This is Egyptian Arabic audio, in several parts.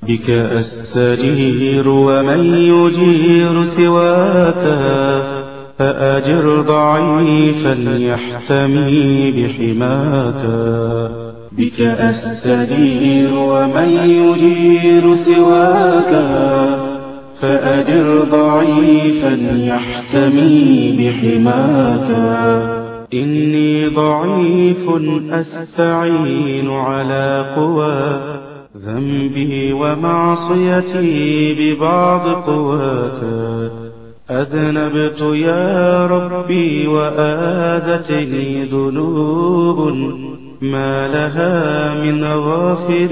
بك أستجير ومن يجير سواك فأجر ضعيفا يحتمي بحماك بك أستجير ومن يجير سواك فأجر ضعيفا يحتمي بحماك إني ضعيف أستعين على قوى ذنبي ومعصيتي ببعض قواك أذنبت يا ربي وآذتني ذنوب ما لها من غافر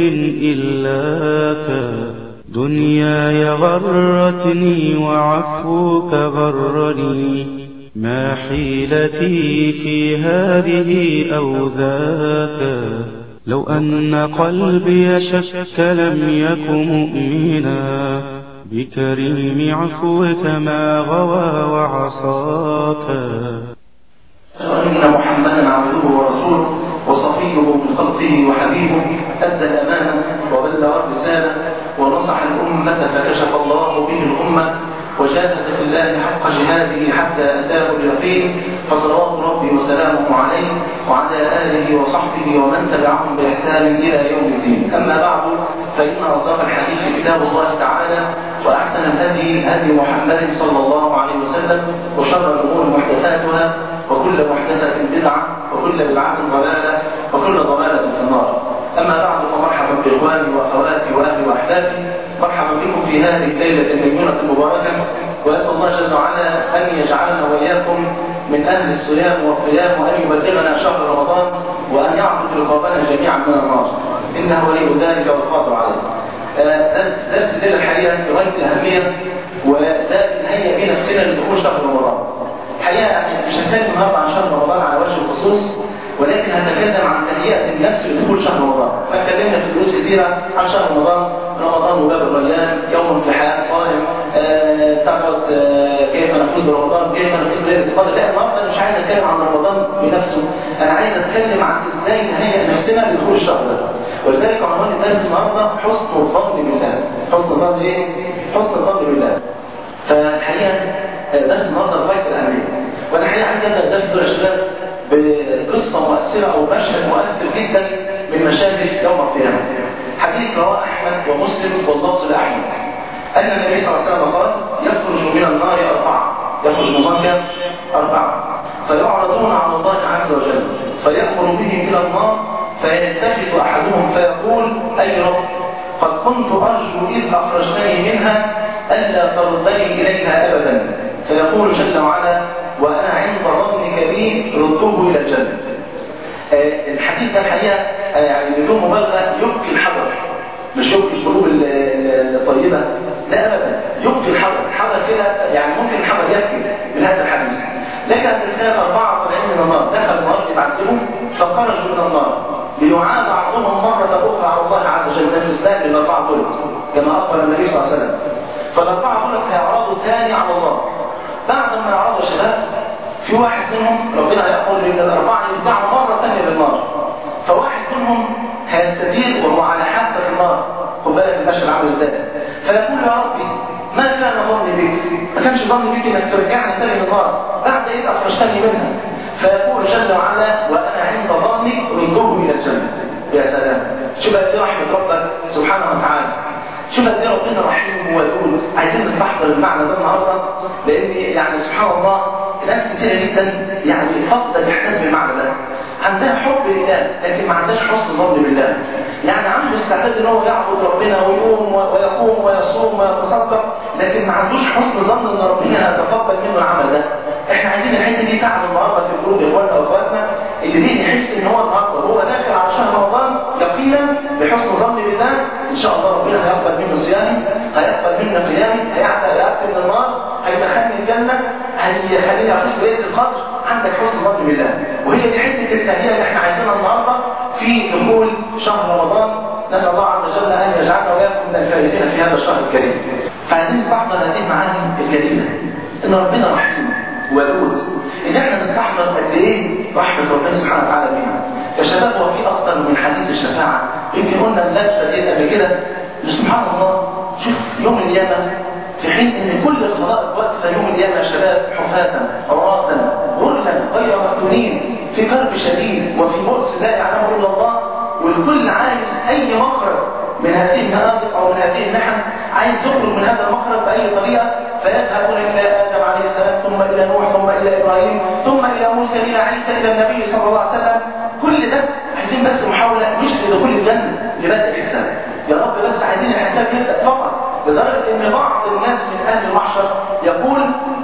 إلاك دنياي غرتني وعفوك غرني ما حيلتي في هذه أو ذاك لو أن قلبي شك لم يك مؤمنا بكريم عفوك ما غوى وعصاك وإن محمدا عبده ورسوله وصفيه من خلقه وحبيبه أدى الأمانة وبلغ الرسالة ونصح الأمة فكشف الله به الأمة وجاهد في الله حق جهاده حتى أتاه اليقين فصلوات ربي وسلامه عليه وعلى آله وصحبه ومن تبعهم بإحسان إلى يوم الدين أما بعد فإن أصدق الحديث كتاب الله تعالى وأحسن الهدي هدي محمد صلى الله عليه وسلم وشر الأمور محدثاتها وكل محدثة بدعة وكل بدعة ضلالة وكل ضلالة في النار أما بعد فمرحبا بإخواني وأخواتي وأهلي وأحبابي مرحبا بكم في هذه الليلة الميمونة المباركة وأسأل الله جل وعلا أن يجعلنا وإياكم من أهل الصيام والقيام وأن يبلغنا شهر رمضان وأن يعبد رقابنا جميعا من النار إنه ولي ذلك والقادر عليه درس درس الليلة الحقيقة في غاية الأهمية وده نهيئ بيه نفسنا لدخول شهر رمضان الحقيقة يعني مش هتكلم النهارده عن شهر رمضان على وجه الخصوص ولكن هتكلم عن تهيئة النفس لدخول شهر رمضان فاتكلمنا في دروس كثيرة عن شهر رمضان رمضان وباب الريان يوم امتحان صائم آه، تقعد آه، كيف نفوز برمضان كيف نفوز بليلة القدر لا النهارده أنا مش عايز اتكلم عن رمضان بنفسه انا عايز اتكلم عن ازاي نهيئ نفسنا لدخول الشهر ده ولذلك عنوان الدرس النهارده حسن الظن بالله حسن الظن ايه؟ حسن الظن بالله فالحقيقه درس النهارده غايه الاهميه وانا الحقيقه عايز ابدا الدرس ده يا شباب بقصه مؤثره او مشهد مؤثر جدا من مشاهد يوم القيامه حديث رواه احمد ومسلم واللفظ لاحمد ان النبي صلى الله عليه وسلم قال يخرج من النار اربعه يخرج من النار كم؟ اربعه فيعرضون على الله عز وجل فيأمر بهم الى النار فيلتفت احدهم فيقول اي رب قد كنت ارجو اذ اخرجتني منها الا تردني اليها ابدا فيقول جل وعلا وانا عند ظنك بي ردوه الى الجنه آه الحديث ده الحقيقه آه يعني بدون مبالغه يبكي الحجر مش يبكي القلوب الطيبه لا ابدا يبكي الحجر الحجر كده يعني ممكن الحجر يبكي من هذا الحديث لك ان تتخيل اربعه طالعين من النار دخل النار يتعذبوا فخرجوا من النار ليعاد بعضهم مرة أخرى على الله عز وجل بس استهل الأربعة دول كما أخبر النبي صلى الله عليه وسلم فالأربعة دول هيعرضوا تاني على الله بعد ما يعرضوا شباب في واحد منهم ربنا هيقول ان الأربعة يرجعوا مرة تانية للنار فواحد منهم هيستدير وهو على حافة النار خد بالك المشهد عامل ازاي فيقول يا ربي ما كان ظني بك ما كانش ظني بك انك ترجعني تاني للنار بعد ايه اخرجتني منها فيقول جل وعلا وانا عند ظنك ردوه الى الجنه يا سلام شوف قد ايه رحمه ربك سبحانه وتعالى شوف قد ايه ربنا رحيم وودود عايزين نستحضر المعنى ده النهارده لان يعني سبحان الله ناس كتير جدا يعني فقد الاحساس بالمعنى ده عندها حب لله لكن ما عندهاش حسن ظن بالله يعني عنده استعداد ان هو يعبد ربنا ويقوم ويقوم ويصوم ويتصدق لكن ما عندوش حسن ظن ان ربنا هيتقبل منه العمل ده احنا عايزين الحته دي تعب النهارده في قلوب اخواننا واخواتنا اللي دي نحس ان هو النهارده هو داخل على شهر رمضان يقينا بحسن ظن بالله ان شاء الله ربنا هيقبل منه صيامي هيقبل منه قيامي هيعتق رقبتي من النار هيدخلني الجنه هيخليني افوز بليله القدر عندك حسن ظن بالله وهي دي حته التهيئه اللي احنا عايزينها النهارده في دخول شهر رمضان نسال الله عز وجل ان يجعلنا واياكم من الفائزين في هذا الشهر الكريم فعايزين نستحضر هذه المعاني الجليله ان ربنا رحيم ودود ان احنا نستحضر قد ايه رحمه ربنا سبحانه وتعالى بينا يا شباب هو في اكتر من حديث الشفاعه يمكن قلنا اللفه دي قبل كده سبحان الله شوف يوم القيامة في حين ان كل الخلائق واقفة يوم القيامة يا شباب حفاة عراة غرلا غير مفتونين في كرب شديد وفي بؤس لا يعلمه الا الله والكل عايز اي مخرج من هذه المآزق او من هذه المحن عايز يخرج من هذا المخرج باي طريقه فيذهبون الى ادم عليه السلام ثم الى نوح ثم الى ابراهيم ثم الى موسى الى عيسى الى النبي صلى الله عليه وسلم كل ده عايزين بس محاوله مش لدخول الجنه لبدء الحساب يا رب بس عايزين الحساب يبدا فقط لدرجه ان بعض الناس من اهل المحشر يقول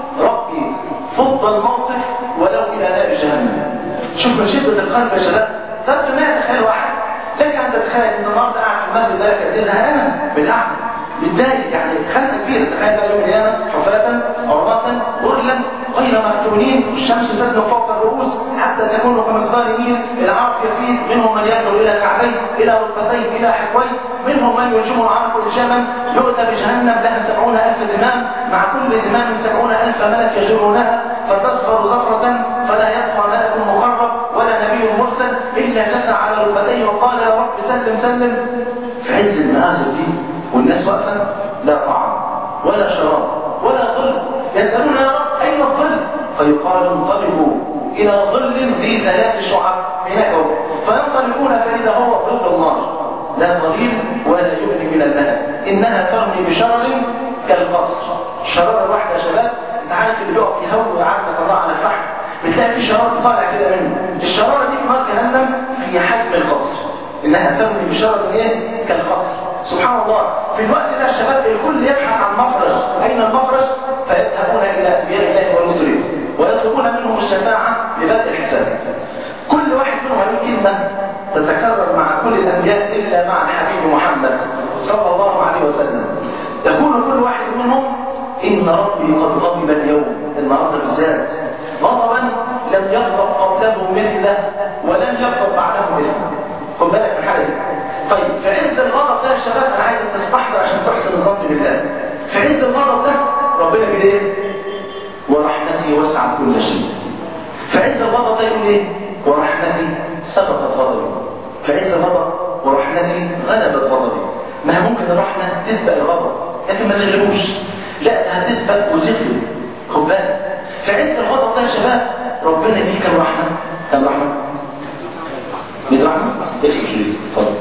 ربي فض الموقف ولو الى نار جهنم شوف من شده القلب يا شباب طب ما يتخيل واحد لك ان تتخيل ان النهارده قاعد في المسجد ده قد ايه زهقان بالقعده متضايق يعني خنقه كبيره تخيل بقى يوم القيامه حفاة عراة غرلا غير مفتونين والشمس تدنو فوق الرؤوس حتى تكون كمقدار ميل العرق يفيض منهم من يبلغ الى كعبيه الى ركبتيه الى حقويه منهم من يلجم العرق لجما يؤتى بجهنم لها سبعون الف زمام مع كل زمام سبعون الف ملك يجرونها فتصفر زفرة فلا يبقى ملك مقرب ولا نبي مرسل الا جثى على ركبتيه وقال يا رب سلم سلم في عز المآزق دي والناس واقفه لا طعام ولا شراب ولا ظل يسالون يا رب اين الظل فيقال انطلقوا الى ظل ذي ثلاث شعب هناك هو فينطلقون فاذا هو ظل النار لا ظليل ولا يغني من اللهب انها ترمي بشرر كالقصر الشراره الواحده يا شباب انت عارف اللي بيقف يهوي ويعزز الله على الفحم بتلاقي في شراره طالع كده منه الشراره دي في نار جهنم في حجم القصر انها ترمي بشرر ايه كالقصر سبحان الله في الوقت ده الشباب الكل يبحث عن مخرج اين المخرج فيذهبون الى انبياء الله ورسله ويطلبون منهم الشفاعه لبدء الحساب كل واحد منهم هيقول كلمه تتكرر مع كل الانبياء الا مع الحبيب محمد صلى الله عليه وسلم يقول كل واحد منهم ان ربي قد غضب اليوم النهارده بالذات غضبا لم يغضب قبله مثله ولم يغضب بعده مثله خد بالك من حاجه دي طيب في عز الغضب ده يا شباب انا عايزك تستحضر عشان تحسن الظن بالله في عز الغضب ده ربنا بيقول ايه ورحمتي وسعت كل شيء في عز الغضب ده يقول ايه ورحمتي سبقت غضبي في عز الغضب ورحمتي غلبت غضبي ما ممكن الرحمه تسبق الغضب لكن ما تغلبوش لا هتسبق وتغلب خد بالك في عز الغضب ده يا شباب ربنا يديك كم رحمه كم رحمه 100 رحمه افصل شريط اتفضل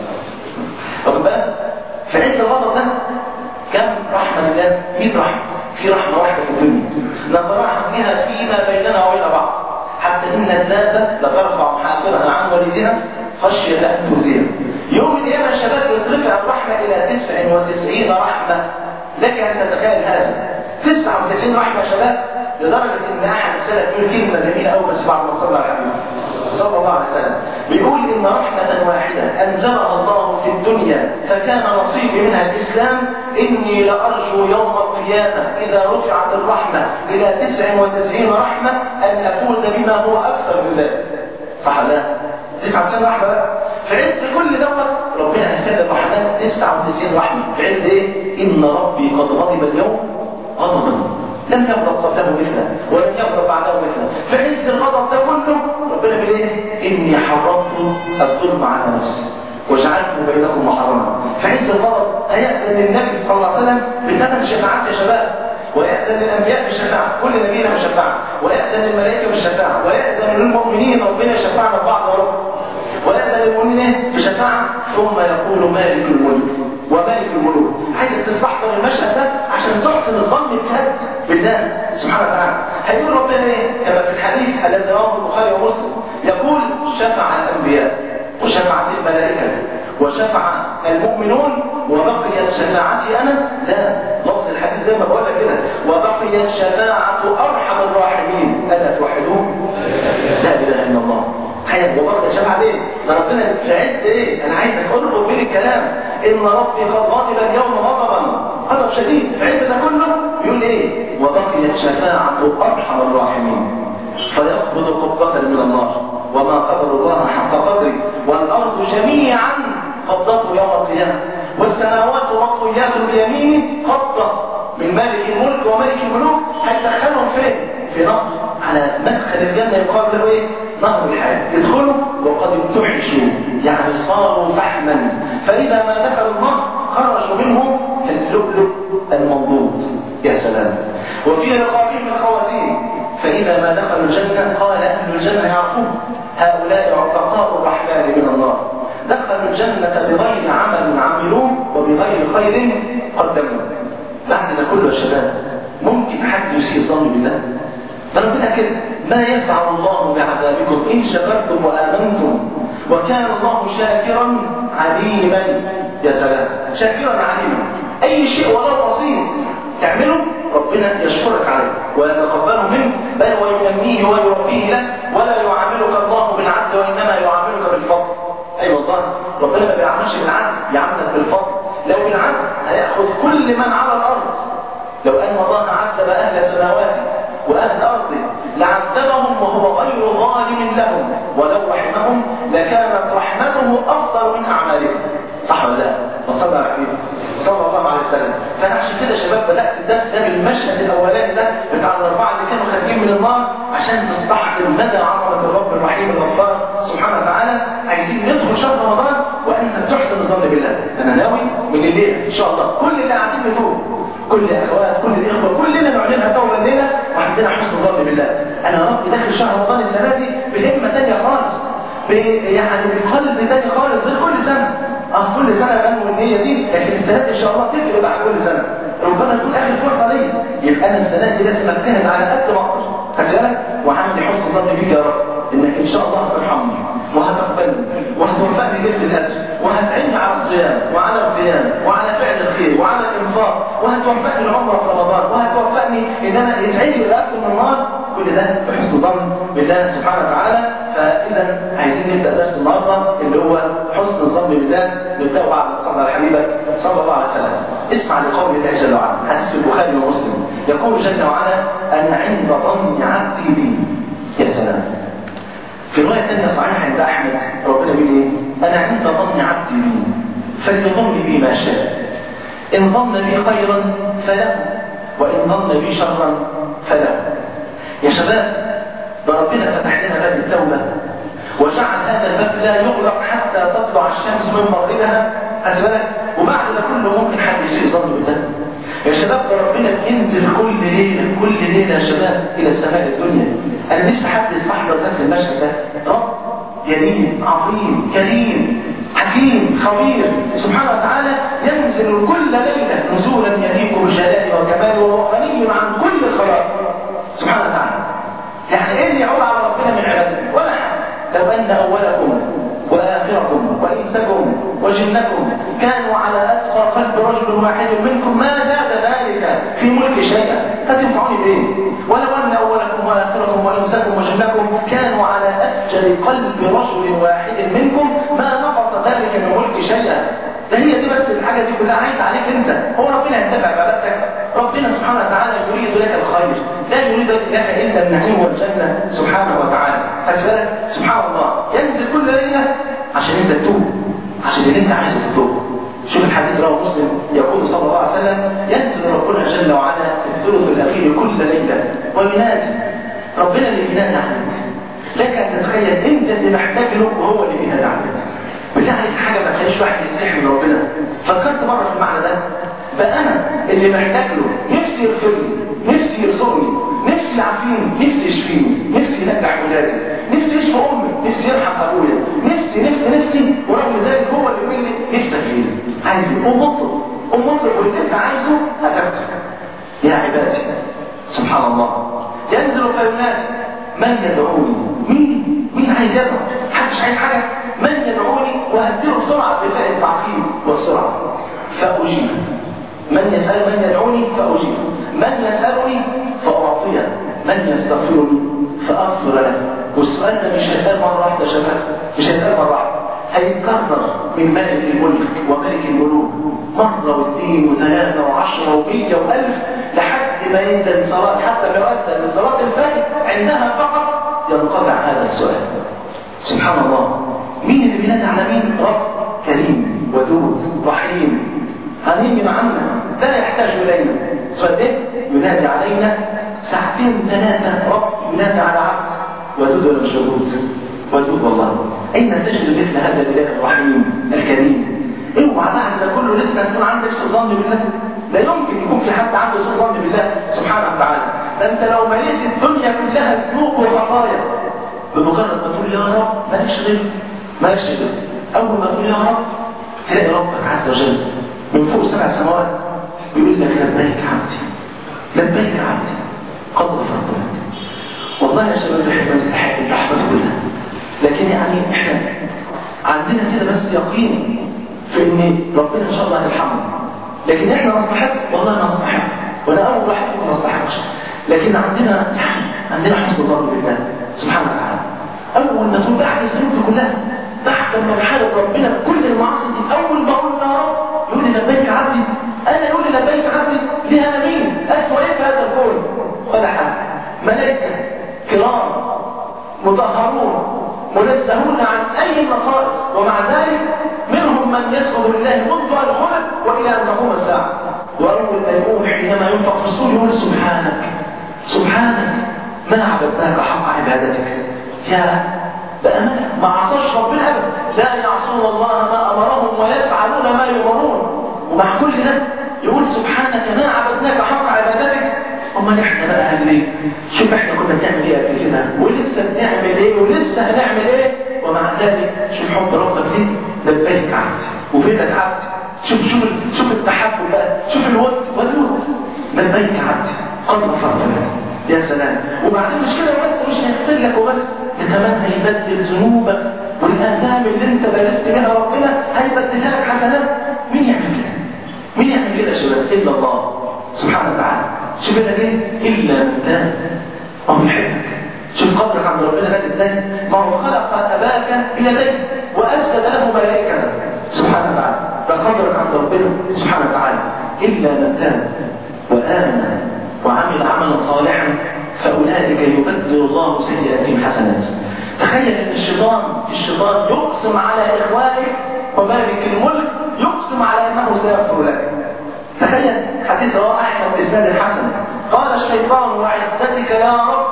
واخد بالك في عز الغضب ده كم رحمه لله 100 رحمه في رحمه واحده في الدنيا نترحم بها فيما بيننا وبين بعض حتى ان الدابه لترفع حافرها عن والدها خشيه ان تؤذيها يوم القيامه يا شباب يترفع الرحمه الى 99 رحمه لك ان تتخيل هذا 99 رحمه يا شباب لدرجه ان احد السلف يقول كلمه جميله قوي بس بعد ما صلى على الحبيب صلى الله عليه وسلم بيقول ان رحمه واحده انزلها الله في الدنيا فكان نصيبي منها الاسلام اني لارجو يوم القيامه اذا رفعت الرحمه الى 99 رحمه ان افوز بما هو اكثر من ذلك صح لا 99 رحمه بقى في عز كل دوت ربنا هيخلي الرحمات 99 رحمه في عز ايه ان ربي قد غضب اليوم غضبا لم يغضب قبله مثله ولم يغضب بعده مثله في عز الغضب ده كله ربنا بيقول ايه اني حرمت الظلم على نفسي وجعلته بينكم محرما في عز الغضب هيأذن النبي صلى الله عليه وسلم بثمان شفاعات يا شباب ويأذن الأنبياء بالشفاعة كل نبينا بالشفاعة ويأذن الملائكة بالشفاعة ويأذن للمؤمنين ربنا يشفعنا بعض يا رب ويأذن للمؤمنين بشفاعة ثم يقول مالك الملك ومالك الملوك عايزك تستحضر المشهد ده عشان تحسن الظن بجد بالله سبحانه وتعالى هيقول ربنا ايه كما في الحديث الذي رواه البخاري ومسلم يقول شفع الانبياء وشفعت الملائكه وشفع المؤمنون وبقيت شفاعتي انا لا لفظ الحديث زي ما بقول لك كده وبقيت شفاعه ارحم الراحمين الا توحدون لا اله الا الله تخيل وبرضه شفاعة ليه؟ ده ربنا في عز ايه؟ انا عايزك اربط بين الكلام ان ربي قد غضب اليوم غضبا غضب شديد في عز ده كله يقول ايه؟ وبقيت شفاعة ارحم الراحمين فيقبض قبضة من النار وما قدر الله حق قدره والارض جميعا قبضته يوم القيامة والسماوات مطويات بيمينه قبضة من مالك الملك وملك الملوك هتدخلهم فين؟ في نهر على مدخل الجنة يقال له ايه؟ نهر الحياة يدخلوا وقد انتعشوا يعني صاروا فحما فإذا ما دخلوا النهر خرجوا منه كاللؤلؤ يا سلام وفي رقابهم الخواتيم فإذا ما دخلوا الجنة قال أهل الجنة يعرفون هؤلاء عتقاء الرحمن من النار دخلوا الجنة بغير عمل عملوه وبغير خير قدموه بعد ده كله يا شباب ممكن حد يسيء الظن بالله ده ربنا كده ما يفعل الله بعذابكم إن شكرتم وآمنتم وكان الله شاكرا عليما يا سلام شاكرا عليما أي شيء ولو بسيط تعمله ربنا يشكرك عليه ويتقبله منك بل وينميه ويربيه لك ولا يعاملك الله بالعدل وإنما يعاملك بالفضل أي أيوة والله ربنا ما بيعاملش بالعدل يعاملك بالفضل لو بالعدل هيأخذ كل من على الأرض لو أن الله عذب أهل سماواته وأهل أرضه لعذبهم وهو غير ظالم لهم ولو رحمهم لكانت رحمته أفضل من أعمالهم صح ولا لا؟ وصلى على حبيبه صلى الله عليه وسلم فأنا عشان كده شباب بدأت الدرس ده بالمشهد الأولاني ده بتاع الأربعة اللي كانوا خارجين من النار عشان تستحضر مدى عظمة الرب الرحيم الغفار سبحانه وتعالى عايزين ندخل شهر رمضان وأنت تحسن الظن بالله أنا ناوي من الليلة إن شاء الله كل اللي قاعدين بتوب كل الاخوات كل الاخوه كلنا نعلنها توبه الليله وعندنا حسن ظن بالله انا يا رب داخل شهر رمضان السنه دي بهمه ثانيه خالص يعني بقلب ثاني خالص غير كل سنه اه كل سنه بنو النيه دي لكن السنه دي ان شاء الله تفرق بعد كل سنه ربنا تكون اخر فرصه ليا يبقى انا السنه دي لازم اجتهد على قد ما اقدر خدت بالك وعندي حسن ظن بيك يا رب انك ان شاء الله ترحمني وهتقبلني وهتوفقني ليله الاجر وهتعيني على الصيام وعلى القيام وعلى فعل الخير وعلى الانفاق وهتوفقني العمره في رمضان وهتوفقني ان انا يتعيش الى من النار كل ده بحسن ظن بالله سبحانه وتعالى فاذا عايزين نبدا درس النهارده اللي هو حسن الظن بالله نبداه بعد صلى على حبيبك صلى الله عليه وسلم اسمع لقول الله جل وعلا حديث في البخاري ومسلم يقول جل وعلا انا عند ظن عبدي بي يا سلام في رواية ثانية صحيحة عند أحمد ربنا بيقول إيه؟ أنا عند ظن عبدي بي فليظن بي ما شاء إن ظن بي خيرا فله وإن ظن بي شرا فله يا شباب ده ربنا فتح لنا باب التوبة وجعل هذا الباب لا يغلق حتى تطلع الشمس من مغربها خدت بالك وبعد ده كله ممكن حد يسيء ظن بالله يا شباب ده ربنا بينزل كل ليله كل ليله يا شباب الى السماء الدنيا انا نفسي حد يستحضر نفس المشهد ده رب جليل عظيم كريم حكيم خبير سبحانه وتعالى ينزل كل ليله نزولا يليق بجلاله وكماله وهو غني عن كل الخلائق سبحانه وتعالى يعني ايه اللي يعود على ربنا من عباده ولا حاجه لو ان اولكم واخركم وانسكم وجنكم كانوا على اتقى قلب رجل واحد منكم ما زاد ذلك في ملك شيئا فتنفعوني بايه ولو ان اولكم واخركم وانسكم وجنكم كانوا على افجر قلب رجل واحد منكم ما نقص ذلك من ملك شيئا ده هي دي بس الحاجه دي كلها عايزه عليك انت هو ربنا ينتفع بعبادتك ربنا سبحانه وتعالى يريد لك الخير لا يريد لك الا النعيم والجنه سبحانه وتعالى خدت بالك سبحان الله ينزل كل ليله عشان انت تتوب عشان اللي انت عايزه تتوب شوف الحديث رواه مسلم يقول صلى الله عليه وسلم ينزل ربنا جل وعلا في الثلث الاخير كل ليله وينادي ربنا اللي بينادي عنك لك ان تتخيل انت اللي محتاج له وهو اللي بينادي عنك بالله عليك حاجه ما تخليش واحد يستحي من ربنا فكرت مره في المعنى ده بقى انا اللي محتاج له نفسي يغفر لي نفسي يرزقني نفسي يعافيني نفسي يشفيني نفسي ينجح ولادي نفسي يشفي امي نفسي يرحم ابويا نفسي نفسي نفسي ورغم ذلك هو اللي بيقول لي نفسك ايه عايز قوم اطلب قوم اطلب واللي انت عايزه هتاخده يا عبادي سبحان الله ينزل فينادي من يدعوني مين مين عايز يدعو محدش عايز حاجه من يدعوني وهديله بسرعه بفعل التعقيب والسرعه فاجيب من يسال من يدعوني فاجيب من يسالني فاعطيه من يستغفرني فاغفر له والسؤال ده مش هيتقال مره واحده يا شباب مش هيتقال مره واحده هيتكرر من ملك الملك وملك الملوك مرة واثنين وثلاثة وعشرة ومية وألف لحد ما ينتهي صلاة حتى لو أدى من صلاة الفجر عندها فقط ينقطع هذا السؤال سبحان الله مين اللي بينادي على مين؟ رب كريم ودود رحيم غني عنا لا يحتاج الينا سؤال ايه؟ ينادي علينا ساعتين ثلاثة رب ينادي على عبد ودود ولا مش ودود؟ ودود والله أين تجد مثل هذا الإله الرحيم الكريم اوعى بعد ده كله لسه تكون عندك سوء ظن بالله لا يمكن يكون في حد عنده سوء ظن بالله سبحانه وتعالى ده انت لو مليت الدنيا كلها ذنوب وخطايا بمجرد ما تقول يا رب مالكش غير مالكش غير اول ما تقول يا رب تلاقي ربك عز وجل من فوق سبع سماوات بيقول لك لبيك عبدي لبيك عبدي قد غفرت لك والله يا شباب احنا نستحق الرحمه كلها لكن يعني احنا عندنا كده بس يقين في ان ربنا ان شاء الله هيرحمنا لكن احنا نستحق والله ما نستحق وانا اول واحد فيكم ما نستحقش لكن عندنا يعني عندنا حسن ظن بالله سبحانه وتعالى اول ما تقول بعد الذنوب دي كلها بعد ما نحارب ربنا بكل المعاصي دي اول ما اقول يا رب يقول لي لبيك عبدي انا يقول لي لبيك عبدي ليه انا مين اسوء ايه في هذا الكون ولا حاجه ملائكه كرام مطهرون منزهون عن اي نقائص ومع ذلك منهم من يسجد لله منذ ان خلق والى ان تقوم الساعه واول ما يقوم حينما ينفق في الصور يقول سبحانك سبحانك ما عبدناك حق عبادتك يا بأمانة ما عصاش ربنا أبدا لا يعصون الله ما أمرهم ويفعلون ما يؤمرون ومع كل ده يقول سبحانك ما عبدناك حق عبادتك امال احنا بقى هنعمل ايه؟ شوف احنا كنا بنعمل ايه قبل كده ولسه بنعمل ايه ولسه هنعمل ايه ومع ذلك شوف حب ربك ليك لبيك عبدي وبيتك عبدي شوف شوف شوف التحكم بقى شوف الود ودود لبيك عبدي قد غفرت لك يا سلام وبعدين مش كده بس مش هيغفر لك وبس ده كمان هيبدل ذنوبك والاثام اللي انت بارزت بها ربنا هيبدلها لك حسنات مين يعمل كده؟ مين يعمل كده يا شباب؟ الا الله سبحانه وتعالى شوف انا ايه؟ الا من تاب او يحبك شوف قدرك عند ربنا بقى ازاي؟ ما هو خلق اباك بيديه واسجد له ملائكه سبحانه وتعالى ده قدرك عند ربنا سبحانه وتعالى الا من تاب وامن وعمل عملا صالحا فاولئك يبدل الله سيئاتهم حسنات تخيل ان الشيطان الشيطان يقسم على اخوانك ومالك الملك يقسم على انه سيغفر لك تخيل حديث رواه احمد باسناد الحسن قال الشيطان وعزتك يا رب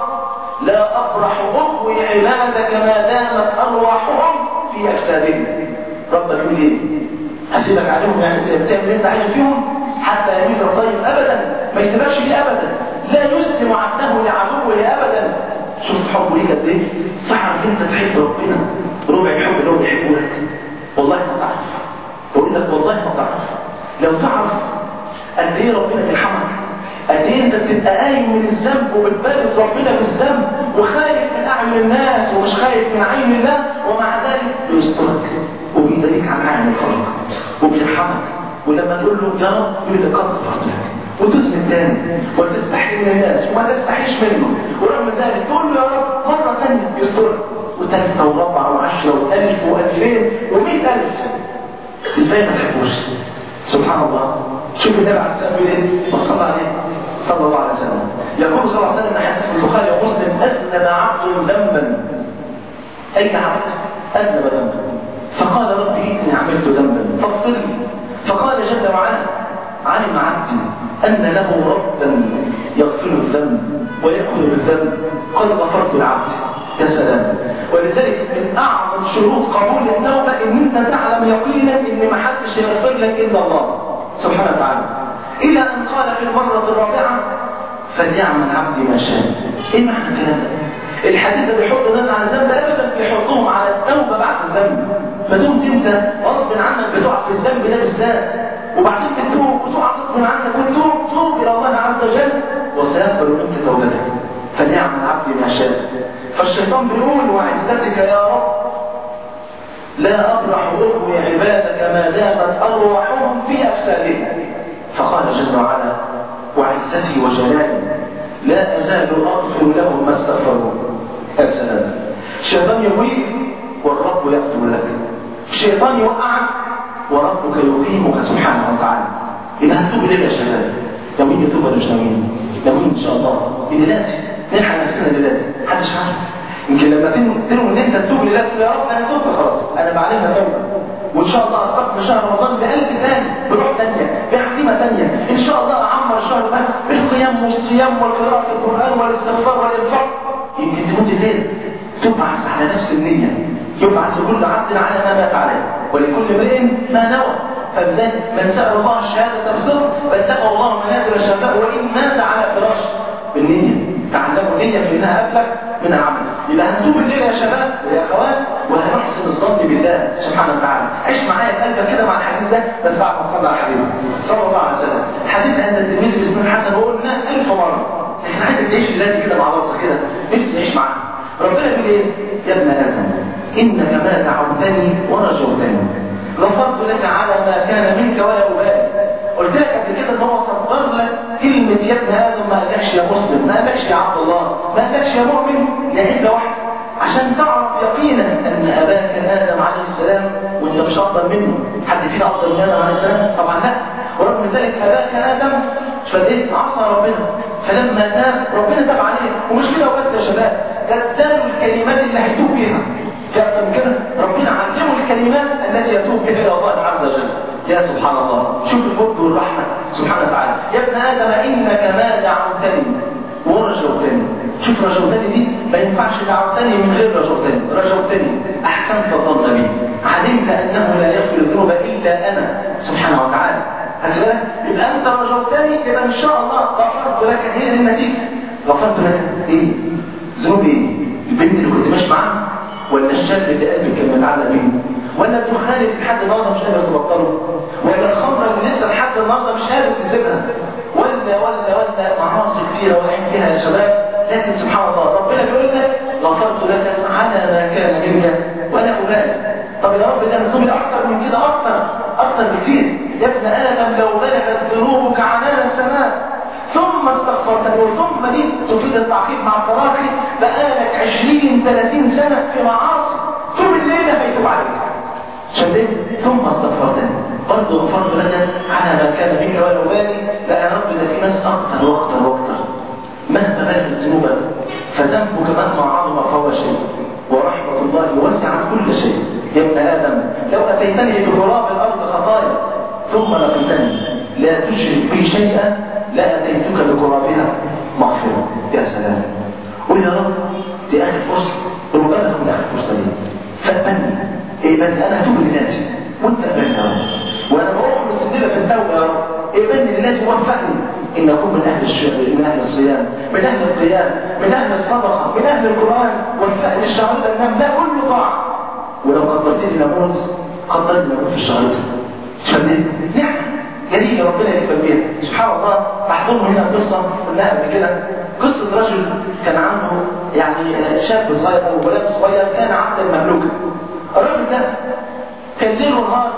لا افرح اقوي عبادك ما دامت ارواحهم في اجسادهم ربنا يقول ايه هسيبك عليهم يعني بتعمل اللي انت عايز فيهم حتى يميز الطيب ابدا ما يسيبكش ليه ابدا لا يسلم عبده لعدوه ابدا شوف حبه ليك قد ايه تعرف انت تحب ربنا ربع الحب اللي هو بيحبه لك والله ما تعرف بقول لك والله ما تعرف لو تعرف قد ايه ربنا بيرحمك قد ايه انت بتبقى قايم من الذنب وبتبارز ربنا بالذنب وخايف من اعين الناس ومش خايف من عين الله ومع ذلك بيسترك وبيدليك عن اعين الخلق وبيرحمك ولما تقول له يا رب يقول لك قد غفرت لك وتسمع تاني وتستحي من الناس وما تستحيش منه ورغم ذلك تقول له يا رب مرة تانية يسترك وثالثة ورابعة وعشرة وألف وألفين ومئة ألف ازاي ما تحبوش سبحان الله شوف النبي عليه السلام بيقول ايه ما صلى عليه صلى الله عليه وسلم يقول صلى الله عليه وسلم حديث في البخاري ومسلم اذنب عبد ذنبا اين عبد اذنب ذنبا فقال رب اني عملت ذنبا فاغفر لي فقال جل وعلا علم عبدي ان له ربا يغفر الذنب ويأخذ الذنب قد غفرت لعبدي يا سلام ولذلك من اعظم شروط قبول التوبه ان انت تعلم يقينا ان ما حدش يغفر لك الا الله سبحانه وتعالى الى ان قال في المره الرابعه فليعمل عبدي ما شاء ايه معنى الكلام ده الحديث ده بيحط الناس على الذنب ابدا بيحطهم على التوبه بعد الذنب ما دمت انت غصب عنك بتقع في الذنب ده بالذات وبعدين بتتوب وتقع غصب عنك وتتوب توب الى الله عز وجل وسيقبل منك توبتك فليعمل عبدي ما شاء فالشيطان بيقول وعزتك يا رب لا أبرح أغوي عبادك ما دامت أرواحهم في أجسادهم فقال جل وعلا وعزتي وجلالي لا أزال أغفر لهم ما استغفروا يا سلام الشيطان يغويك والرب يغفر لك الشيطان يوقعك وربك يقيمك سبحانه وتعالى إذا هتوب إليه يا شباب ناويين يتوب ولا مش ناويين؟ ناويين إن شاء الله الليلات نلحق نفسنا الليلات محدش عارف يمكن لما تنوي ان انت تتوب لله تقول يا رب انا تبت خلاص انا بعلمها توبه وان شاء الله استقبل شهر رمضان بقلب ثاني بروح ثانيه بعزيمه ثانيه ان شاء الله اعمر الشهر ده بالقيام والصيام والقراءه القران والاستغفار والانفاق يمكن تموت الليل تبعث على نفس النيه يبعث كل عبد على ما مات عليه ولكل امرئ ما نوى فازاي من سال الله الشهاده بصدق بلغه الله منازل الشهداء وان مات على فراش بالنيه تعلموا النيه في انها ابلغ من العمل يبقى هنتوب الليله يا شباب ويا اخوات وهنحسن الظن بالله سبحانه وتعالى عيش معايا بقلبك كده مع الحديث ده بس بعد ما تصلي على حبيبي صلى الله عليه وسلم حديث عند التلميذ باسم الحسن وقلنا ألف مره لكن عايز تعيش دلوقتي كده مع راسك كده نفسي اعيش معاه ربنا بيقول ايه يا ابن ادم انك ما دعوتني ورجوتني غفرت لك على ما كان منك ولا ابالي قلت لك قبل كده ان هو صبر لك كلمه يا ابن ادم ما قالكش يا مسلم ما قالكش يا عبد الله ما قالكش يا مؤمن لعله واحده عشان تعرف يقينا ان اباك ادم عليه السلام وانت مش افضل منه حد فينا افضل من ادم عليه السلام طبعا لا ورغم ذلك اباك ادم فايه عصى ربنا فلما تاب ربنا تاب عليه ومش كده وبس يا شباب ده اداله الكلمات اللي هيتوب بيها في اكتر من كده ربنا علمه الكلمات التي يتوب بها الى الله عز وجل يا سبحان الله شوف الفضل والرحمه سبحانه وتعالى يا ابن ادم انك ما دعوتني ورجوتني شوف رجوتني دي ما ينفعش دعوتني من غير رجوتني رجوتني احسنت الظن بي علمت انه لا يغفر الذنوب الا انا سبحانه وتعالى هتبقى يبقى انت رجوتني يبقى ان شاء الله غفرت لك هي دي النتيجه غفرت لك ايه ذنوب ايه البنت اللي كنت ماشي معاها ولا الشاب اللي قلبك كان متعلق بيه ولا الدخان اللي لحد النهارده مش قادر تبطله ولا الخمره اللي لسه لحد النهارده مش قادر تسيبها ولا ولا ولا معاصي كتيره واقعين فيها يا شباب لكن سبحان الله ربنا بيقول لك غفرت لك على ما كان منك ولا ابالي طب يا رب ده نزول اكتر من كده اكتر اكتر بكتير يا ابن ادم لو بلغت ذنوبك عنان السماء ثم استغفرتني وثم دي تفيد التعقيب مع التراخي بقالك 20 30 سنه في معاصي ثم الليله هيتوب عليك شديد ثم استغفرتني برضه غفرت لك على ما كان منك ولا ابالي لا يا رب ده في ناس اكتر واكتر واكتر مهما بلغت ذنوبك فذنبك مهما عظم فهو شيء ورحمه الله وسعت كل شيء يا ابن ادم لو اتيتني بغراب الارض خطايا ثم لقيتني لا تشرك بي شيئا لا اتيتك بقرابها مغفره يا سلام قول يا رب دي اخر فرصه ربما من اخر فرصه لي فاتبني ايه بني انا هتوب لنفسي وانت قبلني يا رب وانا بروح مستدله في التوبه يا رب ايه بني لازم وفقني ان اكون من اهل الش... من اهل الصيام من اهل القيام من اهل الصدقه من اهل القران وفقني الشهر ده انام لا كله طاعه ولو قدرتني لموت قدرني لموت في الشهر ده شديد نعم جديد ربنا يقبل بيها سبحان الله تحضرنا هنا قصه قلناها قبل كده قصه رجل كان عنده يعني شاب صغير او ولد صغير كان عبدا مملوكا الراجل ده كان ليل ونهار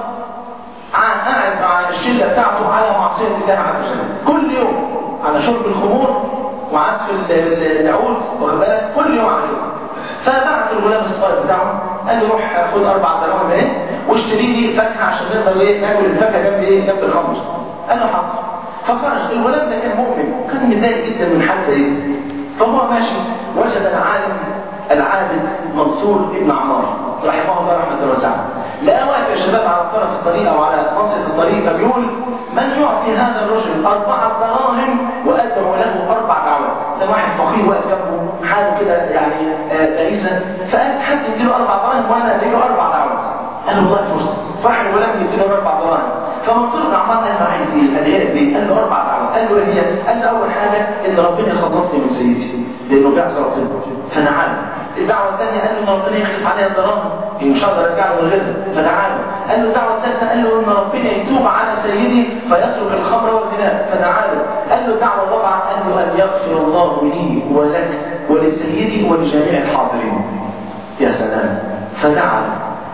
قاعد مع الشله بتاعته على معصيه الله عز وجل كل يوم على شرب الخمور وعزف العود واخد بالك كل يوم على كده فبعت الغلام الصغير بتاعه قال له روح خد اربع دراهم اهي واشتري لي فاكهه عشان نقدر ايه ناكل الفاكهه جنب ايه جنب الخمر قال له حاضر فخرج الغلام ده كان مؤمن كان متضايق جدا من حادثه ايه فهو ماشي وجد العالم العابد منصور ابن عمار رحمه الله رحمه واسعه لا واقف يا شباب على طرف الطريق او على ناصيه الطريق فبيقول من يعطي هذا الرجل اربعه دراهم وادعو له اربع دعوات ده واحد فقير واقف جنبه حاله كده يعني بائسه فقال حد يديله اربع دراهم وانا اديله اربع دعوات قال له والله فرصه راح الغلام يديله اربع دراهم فمنصور بن عمار قال له عايز ايه؟ ادعي لك بيه؟ قال له اربع دعوات قال له ايه هي؟ قال له اول حاجه ان ربنا يخلصني من سيدي لانه بيعصي ربنا فنعم الدعوة الثانية قال له ان ربنا يخلف عليها الدراهم ان شاء الله يرجع له الغنى فتعالى قال له الدعوة الثالثة قال له ان ربنا يتوب على سيدي فيترك الخمر والغناء فتعالى قال له الدعوة الرابعة قال له ان يغفر الله لي ولك ولسيدي ولجميع الحاضرين يا سلام فدعا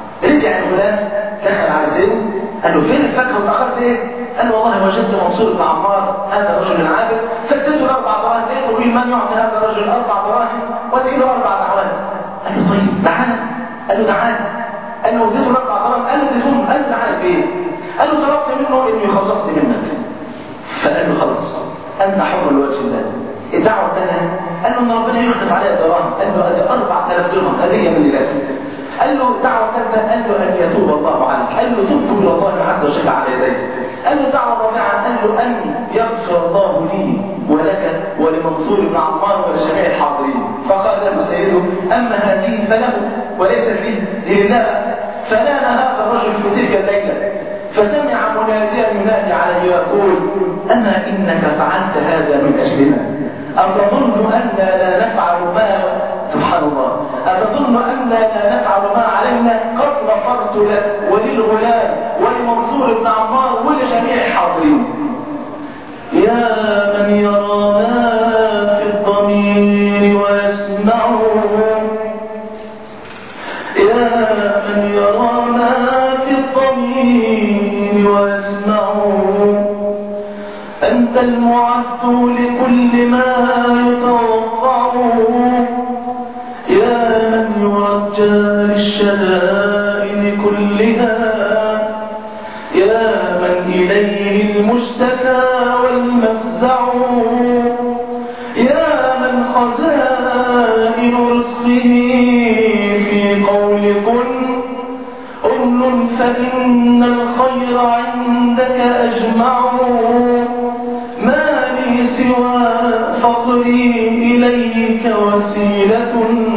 رجع الغلام دخل على سيده قال له فين الفاكهه وتاخرت ايه؟ قال له والله وجدت منصور بن عمار هذا الرجل العابد فاديته الاربع دراهم لقيته بيه من يعطي هذا الرجل اربع دراهم وادخله اربع دعوات قال له طيب تعالى قال له تعالى قال له اديته الاربع دراهم قال له اديتهم قال له تعالى بايه؟ قال له طلبت منه انه يخلصني منك فقال له خلص انت حر لوجه الله الدعوه الثانيه قال له ان ربنا يخلف عليها الدراهم قال له ادي 4000 درهم هديه من الله قال له دعوة ثالثة قال له أن يتوب الله عنك قال له تبت إلى الله عز وجل على يديك قال له دعوة رابعة قال له أن يغفر الله لي ولك ولمنصور بن عمار ولجميع الحاضرين فقال له سيده أما هذه فله وليست لي دي لله فنام هذا الرجل في تلك الليلة فسمع مناديا ينادي عليه يقول أما إنك فعلت هذا من أجلنا أتظن أننا لا نفعل ما سبحان الله أتظن أننا لا نفعل ما علينا قد غفرت لك وللغلام ولمنصور بن عمار ولجميع الحاضرين يا من يرى ما في الضمير ويسمعه يا من يرى ما في الضمير ويسمعه أنت المعد لكل ما يتوقعه يا من يرجى للشدائد كلها يا من إليه المشتكى والمفزع يا من خزائن رزقه في قول كن أمن فإن الخير عندك أجمع ما لي سوى فقري إليك وسيلة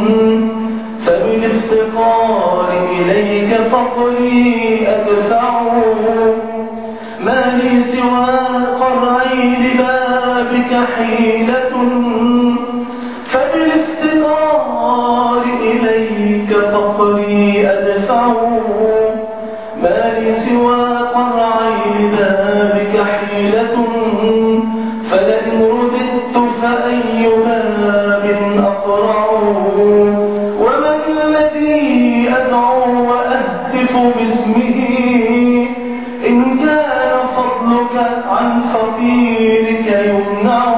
فبالافتقار إليك فقري أدفع ما لي سوى قرعي لبابك حيلة فبالافتقار إليك فقري أدفع ما لي سوى قرعي لبابك حيلة فلئن رددت فأي باب أقرع ومن الذي أدعو وأهتف باسمه إن كان فضلك عن فقيرك يمنع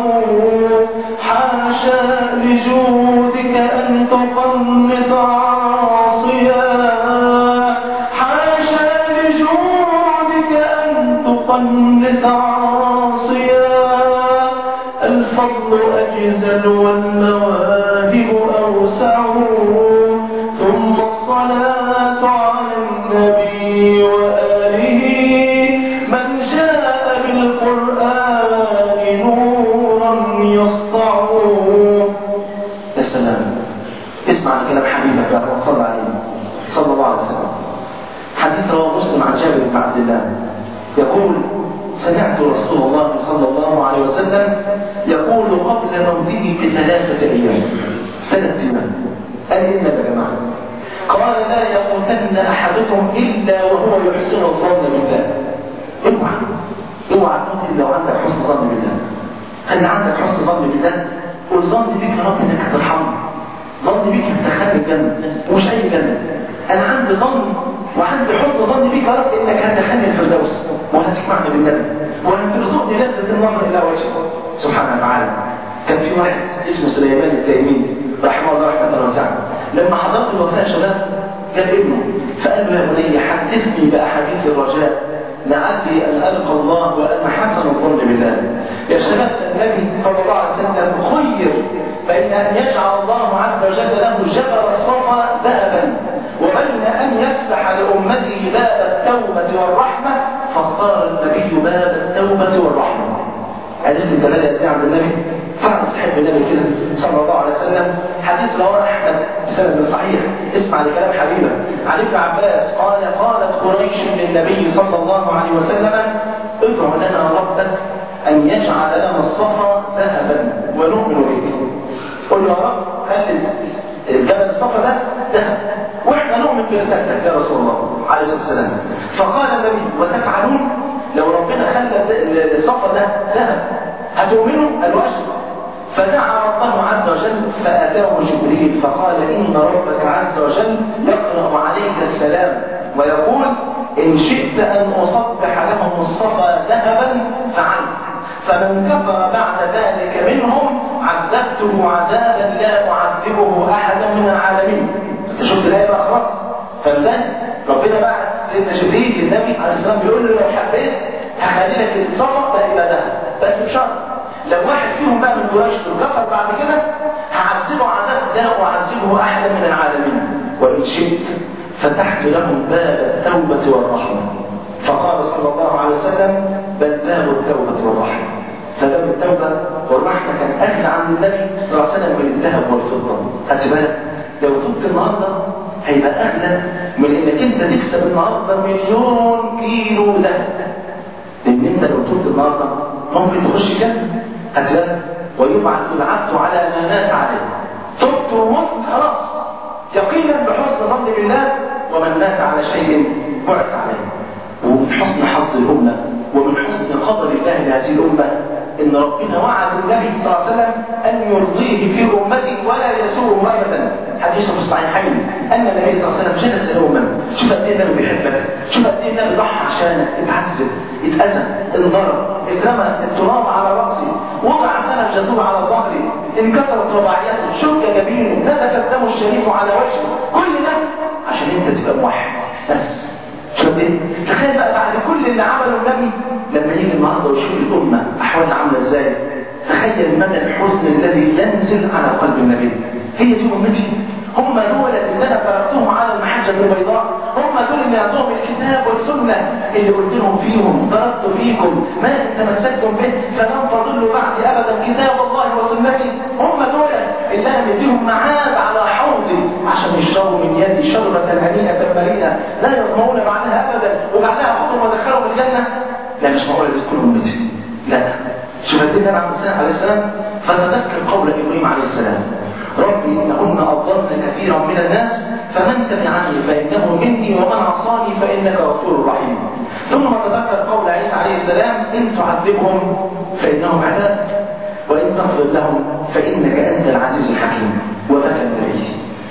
حاشا لجودك أن تقنط عاصيا حاشا لجودك أن تقنط عاصيا الفضل أجزل والمواهب أوسع ثم الصلاة على النبي وآله من جاء بالقرآن نورا يسطع يا سلام اسمع كلام حبيبك بقى وصلى عليه صلى الله عليه وسلم حديث رواه مسلم عن جابر بن عبد الله يقول سمعت رسول الله صلى الله عليه وسلم يقول قبل موته بثلاثة أيام ثلاث أيام قال إن يا جماعة قال لا يموتن أحدكم إلا وهو يحسن الظن بالله اوعى اوعى تموت إلا وعندك حسن ظن بالله خلي عندك حسن ظن بالله والظن بك يا رب إنك هترحمني ظن بك هتدخلني الجنة ومش أي جنة أنا عندي ظن وعندي حسن ظن بك يا رب إنك هتدخلني الفردوس وهتجمعني بالنبي وهترزقني لذة النظر إلى وجهك سبحانه وتعالى كان في واحد اسمه سليمان التيمي رحمه الله رحمة واسعة لما حضرت الوفاة يا شباب كان ابنه فقال له يا بني حدثني بأحاديث الرجاء لعلي أن ألقى الله وأنا حسن الظن بالله يا شباب النبي صلى الله عليه وسلم خير بين أن يجعل الله عز وجل له جبل الصفا ذهبا وبين أن يفتح لأمته باب التوبة والرحمة فاختار النبي باب التوبة والرحمة عرفت انت بدأت ايه عند النبي؟ تعرف تحب النبي كده صلى الله عليه وسلم حديث رواه احمد بسند صحيح اسمع لكلام حبيبه عن ابن عباس قال قالت قريش للنبي صلى الله عليه وسلم ادع لنا ربك ان يجعل لنا الصفا ذهبا ونؤمن بك قل يا رب خلي الجبل الصفا ده ذهب واحنا نؤمن برسالتك يا رسول الله عليه الصلاه والسلام فقال النبي وتفعلون لو ربنا خلى الصفا ده ذهب هتؤمنوا الوجه فدعا ربه عز وجل فأتاه جبريل فقال إن ربك عز وجل يقرأ عليك السلام ويقول إن شئت أن أصبح لهم الصفا ذهبا فعلت فمن كفر بعد ذلك منهم عذبته عذابا لا أعذبه أحدا من العالمين أنت شفت الآية بقى خلاص فازاي؟ ربنا بعت سيدنا جبريل للنبي عليه السلام بيقول له لو حبيت هخلي لك الصفا ده يبقى ذهب بس بشرط لو واحد فيهم بقى من قريش وكفر بعد كده هعذبه عذاب لا اعذبه احدا من العالمين وان شئت فتحت لهم باب التوبه والرحمه فقال صلى الله عليه وسلم بل باب التوبه والرحمه فباب التوبه والرحمه كان اغلى عند النبي صلى الله عليه وسلم من الذهب والفضه خدت بالك لو تبت النهارده هيبقى اغلى من انك انت تكسب النهارده مليون كيلو ذهب لان انت لو تبت النهارده ممكن تخش جنه هتلاقي ويبعث العبد على ما مات عليه تبت ومت خلاص يقينا بحسن ظن بالله ومن مات على شيء بعث عليه ومن حسن حظ الامه ومن حسن قدر الله لهذه الامه ان ربنا وعد النبي صلى الله عليه وسلم ان يرضيه في امته ولا يسوءه ابدا حديث في الصحيحين ان النبي صلى الله عليه وسلم جلس يوما شوف قد ايه النبي بيحبك شوف قد ايه النبي ضحى عشانك اتعذب اتاذى انضرب اترمى التراب على راسه وضع سنه جزور على ظهري انكسرت رباعيته شك جبينه نزف الدم الشريف على وجهه كل ده عشان انت تبقى موحد بس شوف ايه تخيل بقى بعد كل اللي عمله النبي لما يجي النهارده ويشوف الامه احوالها عامله ازاي تخيل مدى الحزن الذي ينزل على قلب النبي هي دي امتي هم دول اللي انا تركتهم على المحجه البيضاء هم دول اللي عندهم الكتاب والسنه اللي قلت لهم فيهم تركت فيكم ما ان تمسكتم به فلن تضلوا بعدي ابدا كتاب الله وسنتي هم دول اللي انا مديهم معاد على حوضي عشان يشربوا من يدي شربة هنيئة مريئة لا يضمعون بعدها ابدا وبعدها اخذهم وادخلهم الجنة لا مش معقولة دي تكون امتي لا شوف قد ايه عليه السلام عليه السلام فتذكر قول ابراهيم عليه السلام ربي انهن اضلن كثيرا من الناس فمن تبعني فانه مني ومن عصاني فانك غفور رحيم ثم تذكر قول عيسى عليه السلام ان تعذبهم فانهم عباد وان تغفر لهم فانك انت العزيز الحكيم وبكى النبي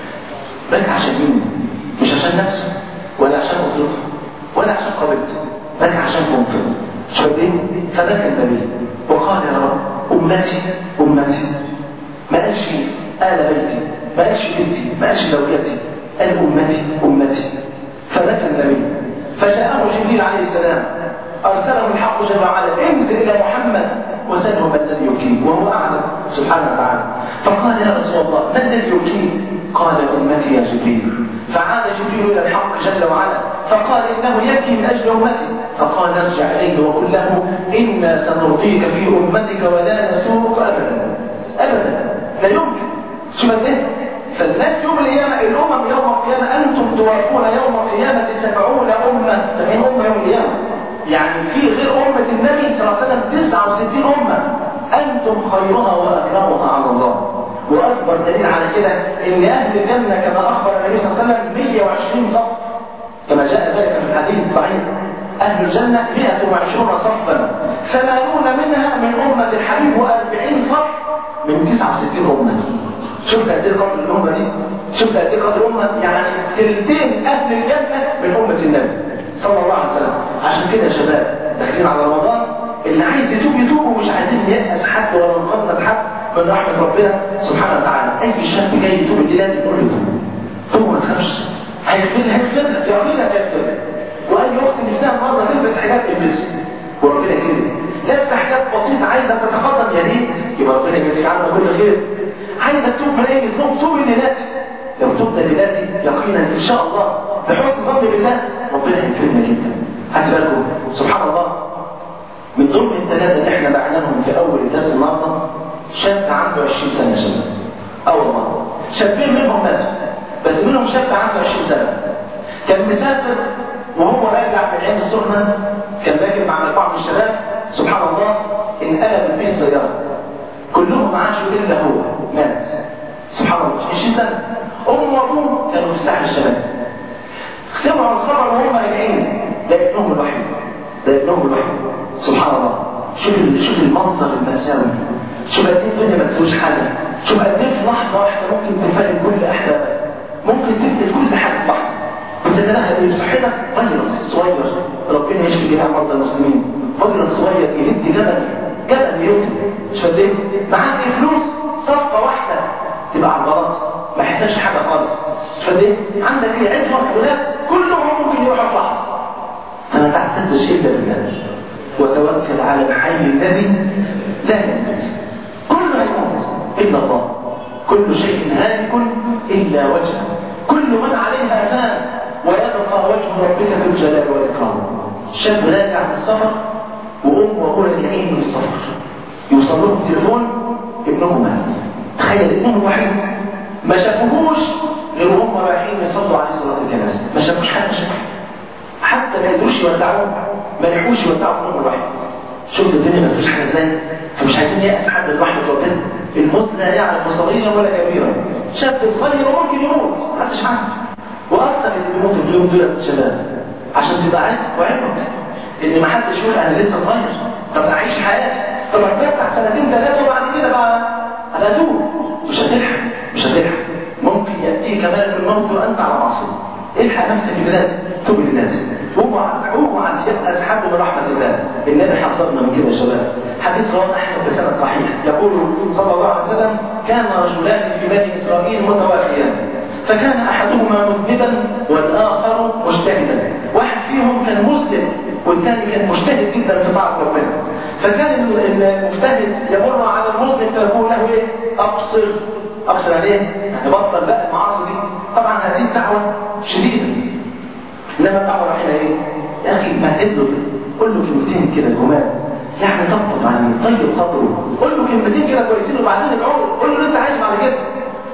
بكى عشان مين مش عشان نفسه ولا عشان اسرته ولا عشان قبيلته بكى عشان قومته شو ايه فبكى النبي وقال يا رب امتي امتي ما قالش آل بيتي ما قالش بنتي ما قالش زوجتي قال أمتي أمتي فبكى النبي فجاءه جبريل عليه السلام أرسله الحق جل وعلا انزل إلى محمد وسأله ما الذي يبكيه وهو أعلم سبحانه وتعالى فقال يا رسول الله ما الذي يبكيه قال أمتي يا جبريل فعاد جبريل إلى الحق جل وعلا فقال إنه يبكي من أجل أمتي فقال ارجع إليه وقل له إنا سنرضيك في أمتك ولا نسوك أبدا أبدا لا يمكن شو ايه فالناس يوم القيامة الأمم يوم القيامة أنتم توافون يوم القيامة سبعون أمة سبعين أمة يوم القيامة يعني في غير أمة النبي صلى الله عليه وسلم 69 أمة أنتم خيرها وأكرمها على الله وأكبر دليل على كده إن أهل الجنة كما أخبر النبي صلى الله عليه وسلم 120 صف كما جاء ذلك في الحديث الصحيح أهل الجنة 120 صفا 80 منها من أمة الحبيب و40 صف من 69 أمة شفت قد ايه قدر الأمة دي؟ شفت قد ايه قدر الأمة؟ يعني تلتين أهل الجنة من أمة النبي صلى الله عليه وسلم عشان كده يا شباب داخلين على رمضان اللي عايز يتوب يتوب ومش عايزين نيأس حد ولا نقنط حد من رحمة ربنا سبحانه وتعالى أي شاب جاي يتوب دي لازم نقول له توب توب ما تخافش هيغفر هيغفر لك يقينا هيغفر لك وأي أخت نفسها مرة تلبس حجاب تلبسها وربنا كده لابسه حاجات بسيطه عايزه تتقدم يا ريت يبقى ربنا يجازيك عنها كل خير عايزه تتوب من اي ذنوب توب لذاتي لو تبت لذاتي يقينا ان شاء الله بحسن ظن بالله ربنا يكرمنا جدا هات بالكم سبحان الله من ضمن الثلاثه اللي احنا معناهم في اول الدرس النهارده شاب عنده 20 سنه يا شباب اه والله شابين منهم ماتوا بس منهم شاب عنده 20 سنه كان مسافر وهو راجع من عين السخنه كان راكب مع مجموعه من الشباب سبحان الله انقلب بيه السيارة كلهم عاشوا إلا هو مات سبحان الله 20 سنة أمه وأبوه كانوا في الساحل الشمالي سمعوا الخبر وهم راجعين ده ابنهم الوحيد ده ابنهم الوحيد سبحان الله شوف شوف المنظر المأساوي شوف قد ايه الدنيا ما تسويش حاجة شوف قد ايه في لحظة واحدة ممكن تفرق كل أحلامك ممكن تفقد كل حاجة في لحظة وتتنهى اللي بصحتك فيروس صغير ربنا يشفي جميع مرضى المسلمين فيروس صغير يهد جبل جبل يهد مش قد ايه معاك ايه فلوس صفقة واحدة تبقى على الغلط ما يحتاجش حاجة خالص مش قد ايه عندك ايه عزوة ولاد كلهم ممكن يروحوا في لحظة فما تعتدش الا بالله وتوكل على الحي الذي لا يموت كل هيموت الا الله كل شيء هالك الا وجهه كل من عليها فان ويبقى وجه ربك في الجلال والاكرام شاب راجع من السفر وام وابوه راجعين من السفر يوصل لهم تليفون ابنهم مات تخيل ابنهم الوحيد ما شافوهوش غير هم رايحين يصلوا عليه صلاه الجنازه ما شافوش حاجه شكل حتى ما يقدروش يودعوه ما يلحقوش يودعوا منهم الواحد شفت الدنيا ما تسويش حاجه ازاي فمش عايزين يأس حد الواحد ربنا الموت لا يعرف صغيرا ولا كبيرا شاب صغير وممكن يموت محدش عارف واكثر اللي بيموتوا اليوم دول شباب عشان تبقى عارف وعلم ان ما حدش يقول انا لسه صغير طب اعيش حياتي طب اتمتع سنتين ثلاثه وبعد كده بقى انا اتوب مش هتلحق مش هتلحق ممكن ياتيك كمان الموت وانت على معصيه الحق نفسك بالله توب لله اوعى اوعى تيأس حد من رحمه الله النبي حذرنا من كده يا شباب حديث رواه احمد بسند صحيح يقول صلى الله عليه وسلم كان رجلان في بني اسرائيل متوافيان فكان احدهما مذنبا والاخر مجتهدا واحد فيهم كان مسلم والثاني كان مجتهد جدا في طاعه ربنا فكان المجتهد يمر على المسلم فيقول له ايه ابصر ابصر عليه يعني بطل بقى المعاصي دي طبعا هذه الدعوه شديده انما الدعوه الرحيمه ايه يا اخي مهد له قول له كلمتين كده جمال يعني طبطب عليه طيب خاطره قول له كلمتين كده كويسين وبعدين ادعوا قول له انت عايش بعد كده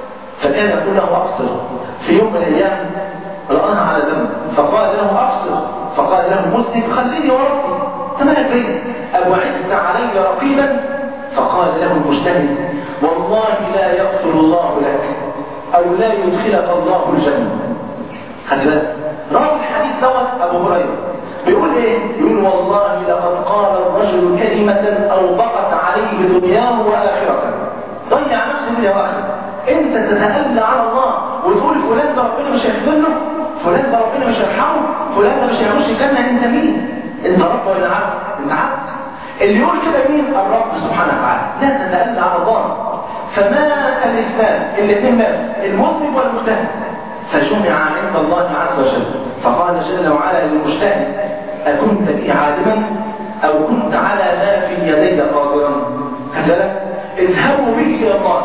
فكان يقول له ابصر في يوم من الايام رآها على ذنب فقال له ابصر فقال له مسلم خليني وربي انت مالك بيا اوعدت علي رقيبا فقال له المجتهد والله لا يغفر الله لك او لا يدخلك الله الجنه خدت بالك راوي الحديث دوت ابو هريره بيقول ايه يقول والله لقد قال الرجل كلمه اوبقت عليه دنياه واخرته ضيع نفسه دنيا واخره انت تتألى على الله وتقول فلان ده ربنا مش هيغفر له فلان ده ربنا مش هيرحمه فلان ده مش هيخش الجنه انت مين انت رب ولا عبد انت عبد اللي يقول كده مين الرب سبحانه وتعالى لا تتألى على الله فمات الاثنان الاثنين ماتوا المسلم والمجتهد فجمع عند الله عز وجل فقال جل وعلا للمجتهد أكنت بي عالما أو كنت على ما في يدي قادرا كذلك اذهبوا به إلى الله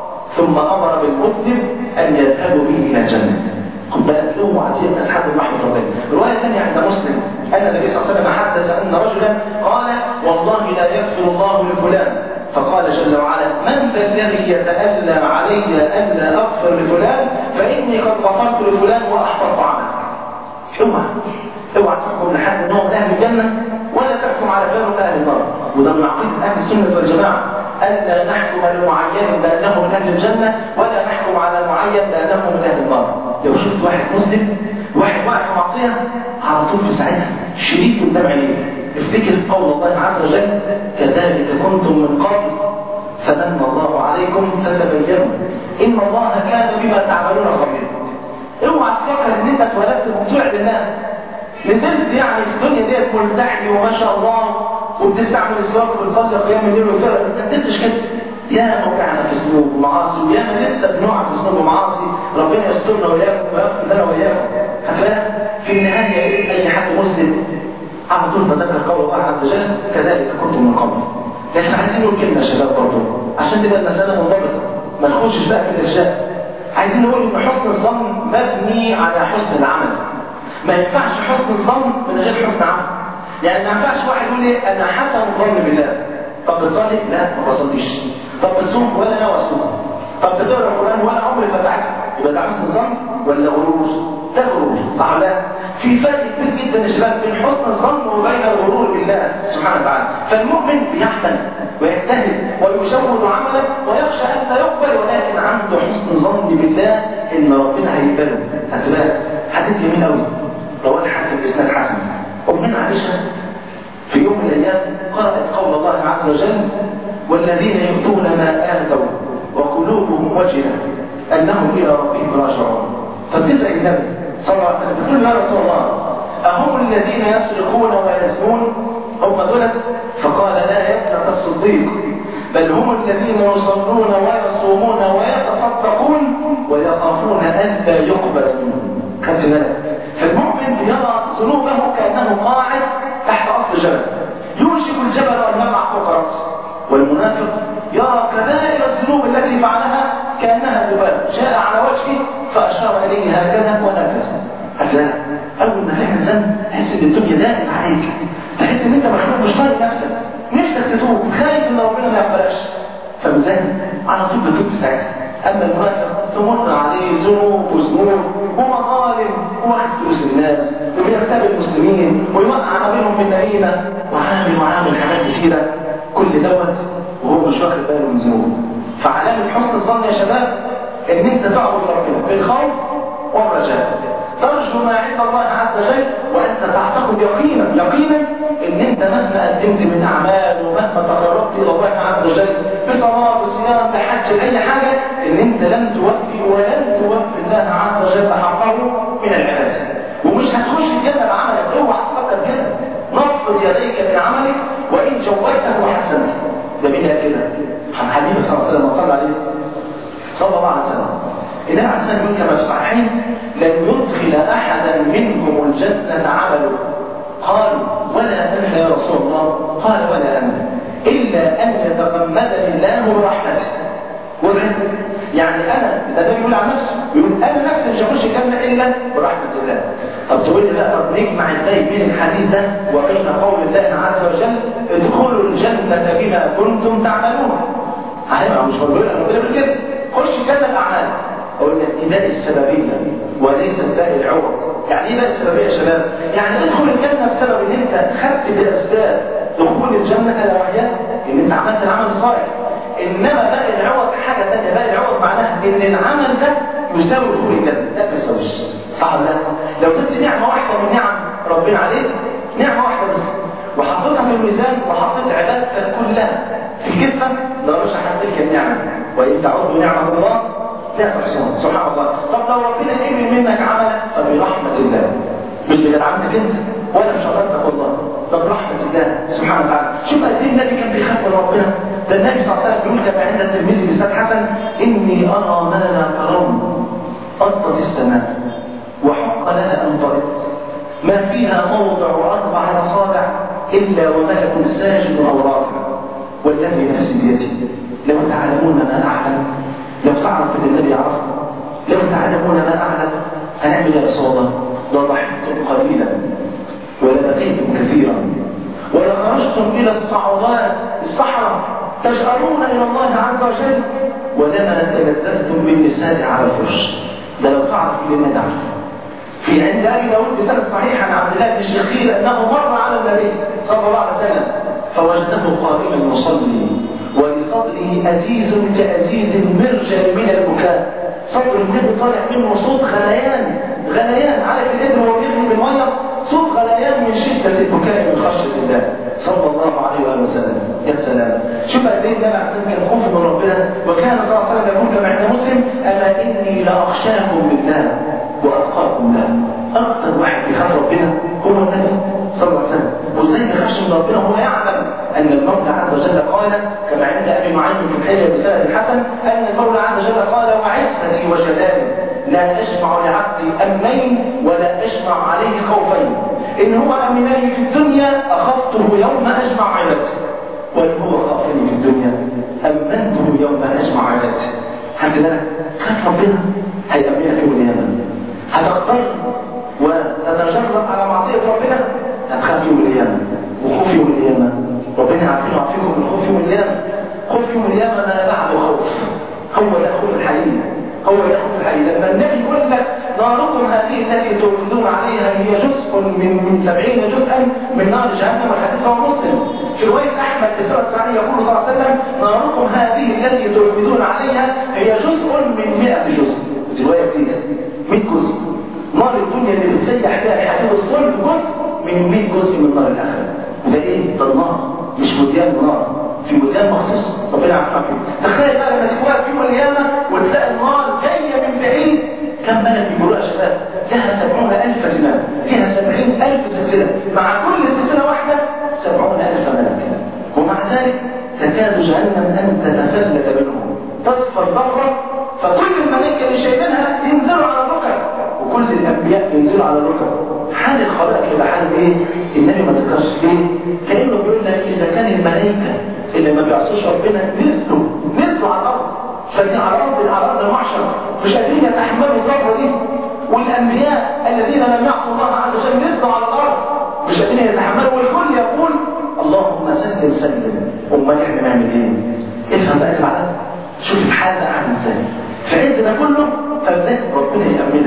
ثم أمر بالمسلم أن يذهبوا به إلى الجنة خد بالك اوعى تيأس حد من رحمة ربنا رواية ثانية عند مسلم أن النبي صلى الله عليه وسلم حدث أن رجلا قال والله لا يغفر الله لفلان فقال جل وعلا من ذا الذي يتألى علي ألا أغفر لفلان فإني قد غفرت لفلان وأحبطت عملك اوعى اوعى تحكم لحد ان هو من اهل الجنه ولا تحكم على فلان من اهل النار وده من عقيده اهل السنه والجماعه الا نحكم لمعين بانه من اهل الجنه ولا نحكم على معين بانه من اهل النار لو شفت واحد مسلم واحد واقع في معصيه على طول في ساعتها شديد قدام عينيك افتكر قول الله عز وجل كذلك كنتم من قبل فمن الله عليكم فتبينوا ان الله كان بما تعملون خبيرا اوعى تفكر ان انت اتولدت مطيع لله نزلت يعني في الدنيا ديت ملتحي وما شاء الله وبتستعمل الصلاه وبتصلي قيام الليل وتقرا ما نزلتش كده يا موقعنا في ذنوب ومعاصي ويا ما لسه بنقع في ذنوب ومعاصي ربنا يسترنا وياكم ويغفر لنا وياكم هتلاقي في النهايه اي حد مسلم على طول بذكر قول الله عز وجل كذلك كنتم من قبل لكن عايزين نقول كلمه يا شباب برضه عشان تبقى المساله منضبطه ما نخشش بقى في الارشاد عايزين نقول ان حسن الظن مبني على حسن العمل ما ينفعش حسن الظن من غير حسن عمل يعني ما ينفعش واحد يقول ايه انا حسن الظن بالله طب بتصلي لا ما بصليش طب بتصوم ولا ناوي اصوم طب بتقرا القران ولا عمري فتحته يبقى ده حسن ظن ولا غرور ده غرور صح ولا لا في فرق كبير جدا يا شباب بين حسن الظن وبين الغرور بالله سبحانه وتعالى فالمؤمن بيحتمل ويجتهد ويشود عمله ويخشى ان لا يقبل ولكن عنده حسن ظن بالله ان ربنا هيقبله هتبقى حديث جميل قوي رواه الحاكم باسناد حسن امنا عائشه في يوم من الايام قرات قول الله عز وجل والذين يؤتون ما اتوا وقلوبهم وجله انهم الى ربهم راجعون فبتسال النبي صلى الله عليه وسلم بتقول يا رسول الله اهم الذين يسرقون ويزنون هم دولت فقال لا يا ابنه الصديق بل هم الذين يصلون ويصومون ويتصدقون ويخافون ان لا يقبل منهم خدت بالك فالمؤمن يرى ذنوبه كانه قاعد تحت اصل جبل يوشك الجبل ان يقع فوق راسه والمنافق يرى كبائر الذنوب التي فعلها كانها ذباب جاء على وجهه فاشار اليه هكذا وهكذا هكذا اول ما تعمل ذنب تحس ان الدنيا داخل عليك تحس ان انت مخلوق مش طايق نفسك نفسك تتوب خايف ان ربنا ما يقبلكش فمزاج على طول بتوب في ساعتها اما المنافق تمر عليه ذنوب وذنوب واخد فلوس الناس وبيغتاب المسلمين ويوقع ما بينهم بالنميمه وعامل وعامل حاجات كتيره كل دوت وهو مش واخد باله من ذنوبه فعلامه حسن الظن يا شباب ان انت تعبد ربنا بالخوف والرجاء ترجو ما عند الله عز وجل وانت تعتقد يقينا يقينا ان انت مهما قدمت من اعمال ومهما تقربت الى الله عز وجل بصلاه بصيام بحج اي حاجه ان انت لن توفي ولن توفي الله عز وجل حقه من العباده ومش هتخش الجنه بعملك اوعى تفكر كده نفض يديك من عملك وان جويته وحسنته ده مين قال كده؟ حبيبي صلى الله عليه وسلم صلى عليه صلى الله عليه وسلم إله عليه السلام كما في الصحيحين لن يدخل أحدا منكم الجنة عمله قالوا ولا أنت يا رسول الله قال ولا أنا إلا أن يتغمدني الله برحمته والرزق يعني أنا ده ده بيقول عن نفسه بيقول أنا نفسي مش هخش الجنة إلا برحمة الله طب تقول لي بقى طب نجمع إزاي بين الحديث ده وبين قول الله عز وجل ادخلوا الجنة بما كنتم تعملون هيبقى مش بقول لك كده خش الجنة بأعمالك قلنا ابتداء السببية وليس ابتداء العوض يعني ايه بقى السببية يا شباب؟ يعني ادخل الجنة بسبب ان انت خدت بأسباب دخول الجنة على وحياة ان انت عملت العمل الصالح انما باقي العوض حاجة تانية باقي العوض معناها ان العمل ده يساوي دخول الجنة لا ما يساويش صح ولا لا؟ لو جبت نعمة واحدة من نعم ربنا عليك نعمة واحدة بس وحطيتها في الميزان وحطيت عبادتك كلها في كفة لا رجح تلك النعمة وإن تعودوا نعمة الله لا تحصون سبحان الله طب لو ربنا قبل منك عملك فبرحمة الله مش بجدعنتك انت ولا بشرطك والله ده برحمة الله سبحانه وتعالى شوف قد ايه النبي كان بيخاف من ربنا ده النبي صلى الله عليه وسلم بيقول كما عند الترمذي بإسناد حسن إني أرى ما لا ترون أرضت السماء وحق لها أن ترد ما فيها موضع أربع أصابع إلا وملك ساجد أو راكع والذي نفسي بيده لو تعلمون ما أعلم لو تعرف ان النبي يعرفه لو تعلمون ما اعلم هنعمل يا رسول الله لضحكتم قليلا ولبقيتم كثيرا ولخرجتم الى الصعوبات الصحراء تجأرون الى الله عز وجل ولما تلذذتم بالنساء على الفرش ده لو تعرف اللي النبي عارف في عند ابي داود بسند صحيح عن عبد الله بن الشخير انه مر على النبي صلى الله عليه وسلم فوجده قائما يصلي ولصدره أزيز كأزيز المرجل من البكاء صدر النبي طالع منه صوت غليان غليان عارف الابن وهو بيغلي بالميه صوت غليان من شدة البكاء من خشية الله صلى الله عليه وآله وسلم يا سلام شوف قد ايه النبي عليه كان خوف من ربنا وكان صلى الله عليه وسلم يقول كما عند مسلم أما إني لأخشاكم بالله وأتقاكم له أكثر واحد بيخاف ربنا هو النبي صلى الله عليه وسلم وازاي ما يخافش من ربنا وهو يعلم ان المولى عز وجل قال كما عند ابي معين في الحليه بسند الحسن ان المولى عز وجل قال وعزتي وجلالي لا اجمع لعبدي امنين ولا اجمع عليه خوفين ان هو امنني في الدنيا اخفته يوم اجمع عبادي وان هو خافني في الدنيا امنته يوم اجمع عبادي خدت بالك خاف ربنا هيأمنك يوم القيامه هتقتل وتتجرأ على معصيه ربنا هتخاف يوم القيامة وخوف يوم القيامة ربنا يعافينا ويعافيكم من خوف يوم القيامة خوف يوم القيامة ما بعد خوف هو ده خوف الحقيقي هو ده خوف الحقيقي لما النبي يقول لك ناركم هذه التي توقدون عليها هي جزء من من سبعين جزءا من نار جهنم والحديث هو مسلم في رواية أحمد بسورة السعدية يقول صلى الله عليه وسلم ناركم هذه التي توقدون عليها هي جزء من 100 جزء دي رواية جديدة 100 جزء نار الدنيا اللي بتسيح فيها حديد الصلب جزء من 100 جزء من نار الاخره وده ايه ده النار مش مديان نار في مديان مخصوص ربنا يعافيك تخيل بقى لما تبقى في يوم القيامه وتلاقي النار جايه من بعيد كم ملك بيقولوا يا شباب لها سبعون ألف زمام فيها سبعين ألف سلسلة مع كل سلسلة واحدة سبعون ألف ملك ومع ذلك تكاد جهنم أن تتفلت منهم تصفى ضرة فكل الملائكة اللي شايفينها ينزلوا على الركب وكل الأنبياء ينزلوا على الركب حال الخلائق يبقى حال ايه؟ النبي ما ذكرش ليه؟ كانه بيقول لك اذا كان الملائكه اللي ما بيعصوش ربنا نزلوا نزلوا على الارض فدي على الارض على ارض المحشر مش قادرين يتحملوا الصبره دي والانبياء الذين لم يعصوا الله عز وجل نزلوا على الارض مش قادرين يتحملوا والكل يقول اللهم سلم سلم امال احنا نعمل ايه؟ افهم بقى اللي بعدها شوف الحال ده عامل ازاي في عز ده كله فبدأت ربنا يأمنك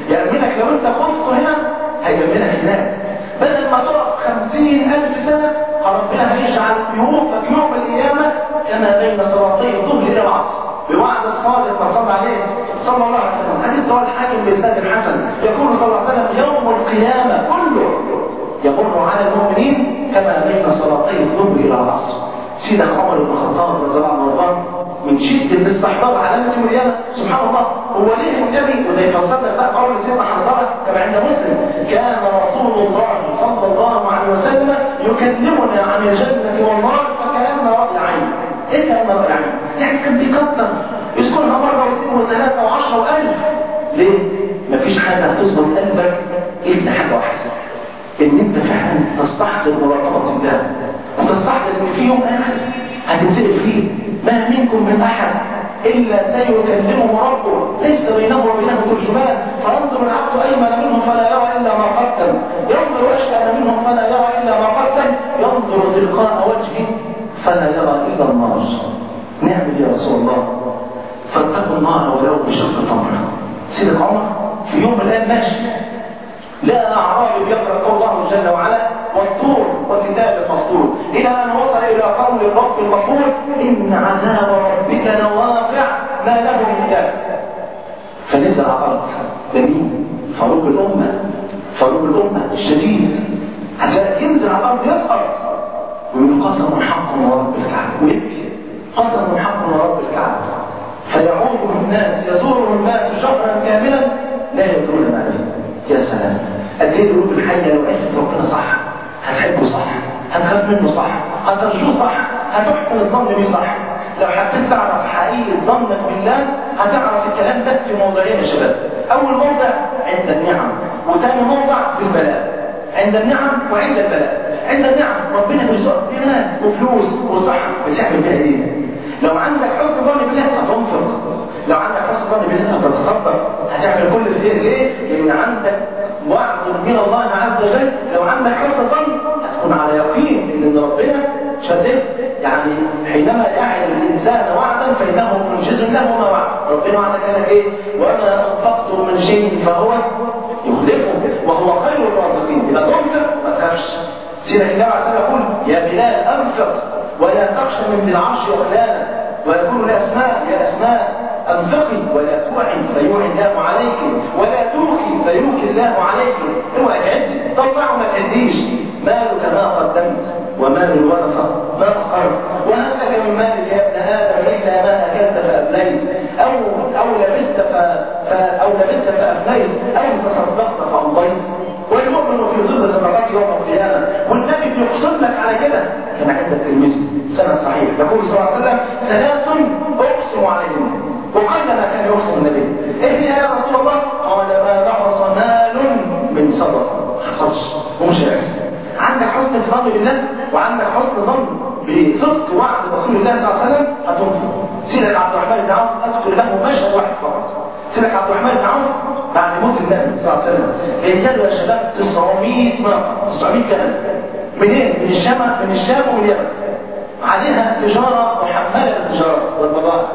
يأمنك لو انت خفت هنا هيأمنك هناك بدل ما تقف خمسين ألف سنة ربنا هيجعل يومك يوم القيامة كما بين صلاتي الظهر إلى العصر بوعد الصادق ما صلى عليه صلى الله عليه وسلم حديث رواه الحاكم بإسناد الحسن يقول صلى الله عليه وسلم يوم القيامة كله يمر على المؤمنين كما بين صلاتي الظهر إلى العصر سيدنا عمر بن الخطاب رضي الله عنه وارضاه من شدة استحضار علامة يوم القيامة سبحان الله هو ليه النبي وده يفسر لك بقى قول سيدنا حنظلة كما عند مسلم كان رسول الله صلى الله عليه وسلم يكلمنا عن الجنة والنار فكأن رأي عين ايه كأن رأي عين؟ يعني كان بيكتر يذكرها مرة واثنين وثلاثة وعشرة وألف ليه؟ مفيش حاجة هتظبط قلبك إلا حاجة واحدة إن أنت فعلا تستحضر مراقبة الله وتستحضر إن في يوم آخر هتنسأل فيه ما منكم من أحد إلا سيكلمه ربه ليس بينه وبينه ترجمان فينظر العبد أيمن منه فلا يرى إلا ما قدم ينظر أشأم منه فلا يرى إلا ما قدم ينظر تلقاء وجهه فلا يرى إلا النار نعمل يا رسول الله فاتقوا النار ولو بشق تمره سيدك عمر في يوم من الأيام ماشي لا أعرابي يقرأ قول الله جل وعلا والطور وكتاب مسطور إلى أن وصل إلى قول الرب المغفور إن عذاب ربك لواقع ما له من دافع فنزل أرض لمين؟ فاروق الأمة فاروق الأمة الشديد حتى ينزل على الأرض يسقط ويقول قسم حق ورب الكعبة ويبكي قسم حق ورب الكعبة فيعود الناس يزورهم الناس شهرا كاملا لا يدرون ما فيه يا سلام قد ايه القلوب الحيه لو عرفت ربنا صح هتحبه صح هتخاف منه صح هترجوه صح هتحسن الظن بيه صح لو حبيت تعرف حقيقه ظنك بالله هتعرف الكلام ده في موضعين يا شباب اول موضع عند النعم وثاني موضع في البلاء عند النعم وعند البلاء عند النعم ربنا بيرزقك بمال وفلوس وصحه بتعمل بيها ايه لو عندك حسن ظن بالله هتنفق لو عندك حسن ظن بالله هتتصدق هتعمل كل الخير ليه؟ لان عندك وعد من الله عز وجل لو عندك حسن ظن هتكون على يقين ان ربنا شدد يعني حينما يعد الانسان وعدا فانه منجز له ما وعد ربنا وعدك قال لك ايه؟ وما انفقتم من شيء فهو يخلفه وهو خير الرازقين اذا تنفق ما تخافش سيدنا النبي عليه الصلاه يقول يا بلال انفق ولا تخشى من العرش اقلالا ويقول لاسماء يا اسماء انفقي ولا توعي فيوعي الله عليك ولا توكي فيوكي الله عليك اوعي تعدي طلع ما تعديش مالك ما قدمت ومال الورثه ما اخرت وهل لك من مالك يا ابن ادم الا ما اكلت فابليت او او لبست ف... ف... او لبست فافنيت او تصدقت فامضيت والمؤمن في ظل صدقات يوم القيامه والنبي بيقسم لك على كده كما عند الترمذي سند صحيح يقول صلى الله عليه وسلم ثلاث اقسم عليهم وقل ما كان يقسم النبي ايه هي يا رسول الله قال ما نقص مال من صدقه ما حصلش ومش هيحصل عندك حسن ظن بالله وعندك حسن ظن بصدق وعد رسول الله صلى الله عليه وسلم هتنفق سيدك عبد الرحمن بن عوف اذكر له مشهد واحد فقط سيدك عبد الرحمن بن عوف بعد موت النبي صلى الله عليه وسلم اهتدوا يا شباب 900 ناقه 900 كلام منين؟ من الشام من الشام واليمن عليها تجاره محمله بالتجاره والبضائع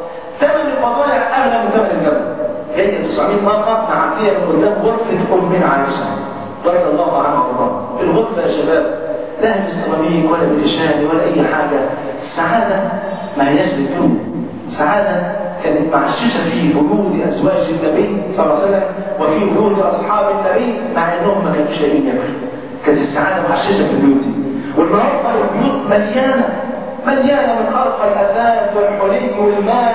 ثمن البضائع اغلى من ثمن الجبل هي 900 ناقه معديه من قدام غرفه امنا عائشه رضي الله عنها وارضاها الغرفه يا شباب لا بالسيراميك ولا بالاشهاد ولا اي حاجه السعاده ما هياش بالدنيا السعاده كانت معششه في بيوت ازواج النبي صلى الله عليه وسلم وفي بيوت اصحاب النبي مع انهم ما كانوش لاقيين ياكلوا كانت السعاده معششه في البيوت والنهارده البيوت مليانه مليانه من ارقى الاثاث والحلي والمال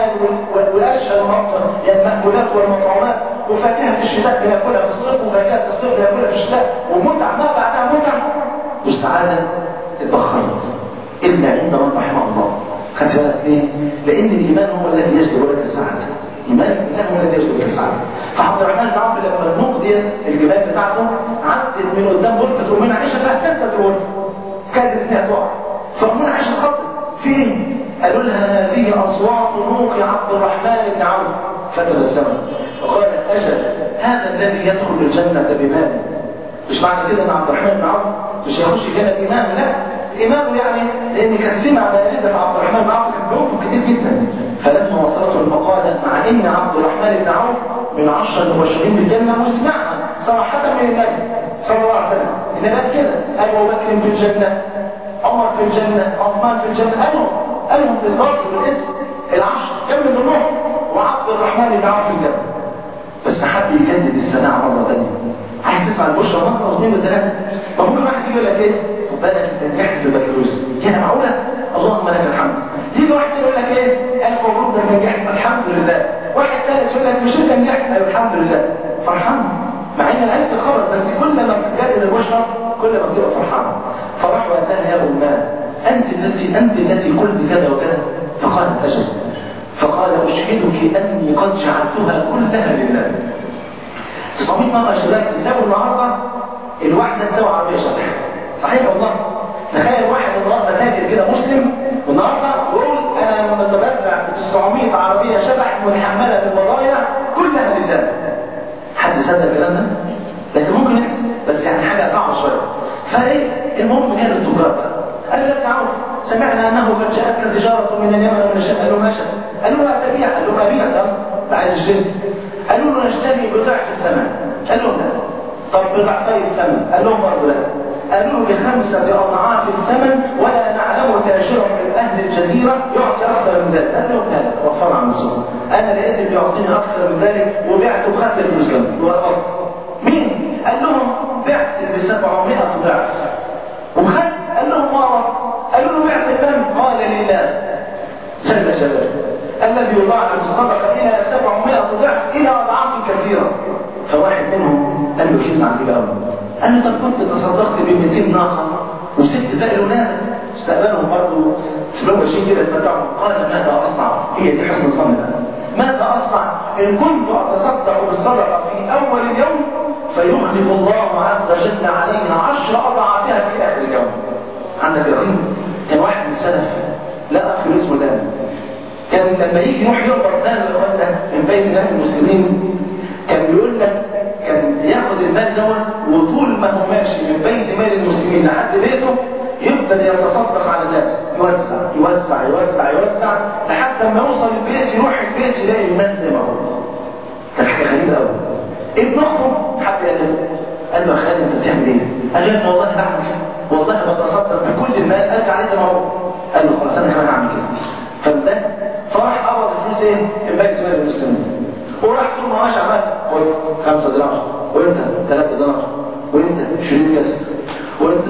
واشهى المطر يعني المأكولات والمطعومات وفاكهه الشتاء بناكلها في الصيف وفاكهه الصيف بناكلها في الشتاء ومتعه ما بعدها متعه والسعاده اتبخرت الا عند من رحمه الله خدت بالك ليه؟ لان الايمان هو الذي يجلب لك السعاده ايمان بالله هو الذي يجلب لك السعاده فعبد الرحمن بن عوف لما نقضيت الجبال بتاعته عدت من قدام غرفه امنا عائشه فاهتزت الغرفه كادت انها تقع فامنا عائشه خطت فين؟ قالوا لها هذه اصوات نوق عبد الرحمن بن عوف فتبسمت وقالت اجل هذا الذي يدخل الجنه بماله مش معنى كده ان عبد الرحمن بن عوف مش هيخش الجنه بامام لا امامه يعني لان كان سمع بارزه عبد الرحمن بن عوف كان بينفق كتير جدا فلما وصلته المقاله مع مع ان عبد الرحمن بن عوف من عشرة المبشرين بالجنة وسمعها صراحة من النبي صلى الله عليه وسلم إن قال كده أبو بكر في الجنة عمر في الجنة عثمان في الجنة قالهم قالهم باللفظ بالاسم العشر كم من ضمنهم وعبد الرحمن بن عوف في الجنة بس حد يجدد السماع مرة ثانية عايز تسمع البشرى مرة واثنين وثلاثة طب ممكن واحد يجي يقول لك ايه؟ خد بالك انت نجحت في البكالوريوس كده معقولة؟ اللهم لك الحمد يجي واحد يقول لك ايه؟ الف مبروك ده نجحت الحمد لله واحد ثالث يقول لك مش انت نجحت ايوه الحمد لله فرحان مع ان عرفت الخبر بس كل ما بتجدد البشرى كل ما بتبقى فرحان فراح وقال لها يا اماه انت التي انت التي قلت كذا وكذا فقالت اجل فقال اشهدك اني قد جعلتها كلها لله تصميم مرة يا شباب تساوي النهارده الواحدة تساوي عربية شباب صحيح والله تخيل واحد النهارده تاجر كده مسلم والنهارده يقول انا متبرع ب 900 عربية شبح متحملة بالبضايع كلها لله حد صدق الكلام ده؟ لكن ممكن يحصل بس يعني حاجة صعبة شوية فايه المهم كان التجار بقى قال له يا عوف سمعنا انه قد جاءتك تجارة من اليمن ومن الشام قال له ماشي قال له لا تبيع قال له ابيع ده ده عايز يشتري قالوا له نشتري بضعف الثمن قال لهم لا طب بضعفي الثمن قال لهم برضه لا قالوا له بخمسة أضعاف الثمن ولا نعلم تاجرا من أهل الجزيرة يعطي أكثر من ذلك قال لهم لا وفر عن نفسه أنا لقيت اللي يعطيني أكثر من ذلك وبعت وخدت الفلوس كمان مين؟ قال لهم بعت ب 700 ضعف وخدت قال لهم مرة قالوا له بعت كم؟ قال لله جل جلاله الذي يضاعف الصدقة إلى 700 ضعف إلى أضعاف كثيرة فواحد منهم قال له كلمة عجيبة قوي قال له طب كنت تصدقت ب 200 ناقة وسبت باقي الولاد استقبلهم برضه سلوك ماشيين كده يتمتعوا قال ماذا أصنع؟ هي دي حسن الظن ده ماذا أصنع؟ إن كنت أتصدق بالصدقة في أول اليوم فيخلف الله عز وجل علينا عشر أضعافها في آخر اليوم عندك يقين؟ كان واحد من السلف لا أذكر اسمه الآن كان لما يجي يروح يقبض مال الاخوان ده من بيت مال المسلمين كان بيقول لك كان ياخد المال دوت وطول ما هو ماشي من بيت مال المسلمين لحد بيته يفضل يتصدق على الناس يوسع يوسع يوسع يوسع لحد ما يوصل البيت يروح البيت يلاقي المال زي ما هو كان حاجه غريبه قوي ابن اخته حد قال له قال له يا خالد انت بتعمل ايه؟ قال له والله بعمل كده والله بتصدق بكل المال ارجع عليه زي ما هو قال له خلاص انا كمان هعمل كده فازاي؟ فراح قبض الفلوس ايه؟ من بيت مال المسلمين وراح طول ما ماشي عمال قلت 5 دينار وانت 3 دينار وانت شريط كسر وانت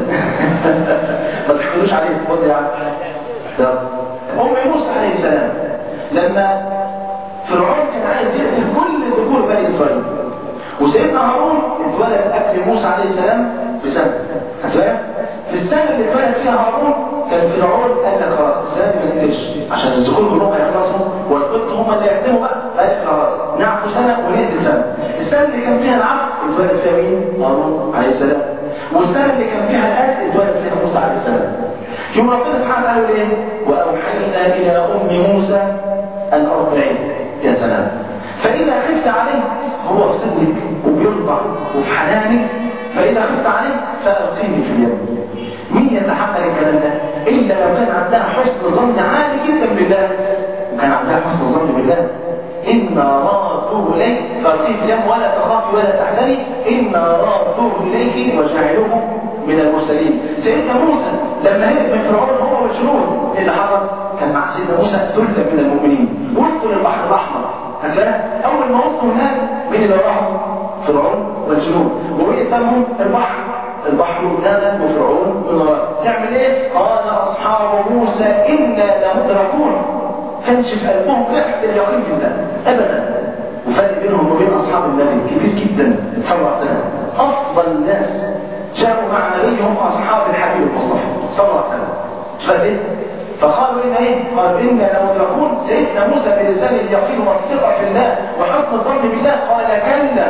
ما تحكموش عليه خد يا عم ده ام موسى عليه السلام لما فرعون كان عايز يقتل كل ذكور بني اسرائيل وسيدنا هارون اتولد قبل موسى عليه السلام بسنه هتلاقي في السنه اللي اتولد فيها هارون كان فرعون قال لك خلاص السنه دي ما نقتلش عشان الذكور كلهم هيخلصوا والقط هم اللي يخدموا بقى فقال لك خلاص نعفو سنه ونقتل سنه السنه اللي كان فيها العفو اتولد فيها مين؟ هارون عليه السلام والسنه اللي كان فيها القتل اتولد فيها موسى عليه السلام يوم ربنا سبحانه وتعالى يقول ايه؟ واوحينا الى ام موسى ان ارضعيه يا سلام فاذا خفت عليه هو في صدرك وبيرضع وفي حنانك فاذا خفت عليه فالقيه في اليم مين يتحمل الكلام ده الا لو كان عندها حسن ظن عالي جدا بالله وكان عندها حسن ظن بالله إنا رادوه إليك فالقيه في اليم ولا تخافي ولا تحزني إنا رادوه إليك وجعلوه من المرسلين سيدنا موسى لما هرب من فرعون هو والجنود اللي حصل كان مع سيدنا موسى ثلة من المؤمنين وصلوا للبحر الأحمر هتلاقي أول ما وصلوا هناك مين اللي وراهم؟ فرعون والجنود وإيه قدامهم البحر البحر قدامك وفرعون من وراء تعمل ايه؟ قال أصحاب موسى إنا لمدركون كانش في قلبهم ريحة اليقين في الله أبدا وفرق بينهم وبين أصحاب النبي كبير جدا صلى الله عليه وسلم أفضل الناس جاءوا مع نبيهم أصحاب الحبيب المصطفى صلى الله عليه وسلم شفت ايه؟ فقالوا إن إيه؟ قالوا إنا لمدركون سيدنا موسى بلسان اليقين والثقة في الله وحسن الظن بالله قال كلا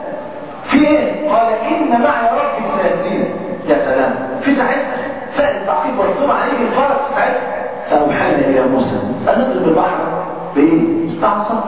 في إيه؟ قال إن معي ربي سيهدين يا سلام في ساعتها فقد التعقيب والصبر عليه الفرق في ساعتها فأوحينا إلى موسى أن نضرب البحر بإيه؟ بعصا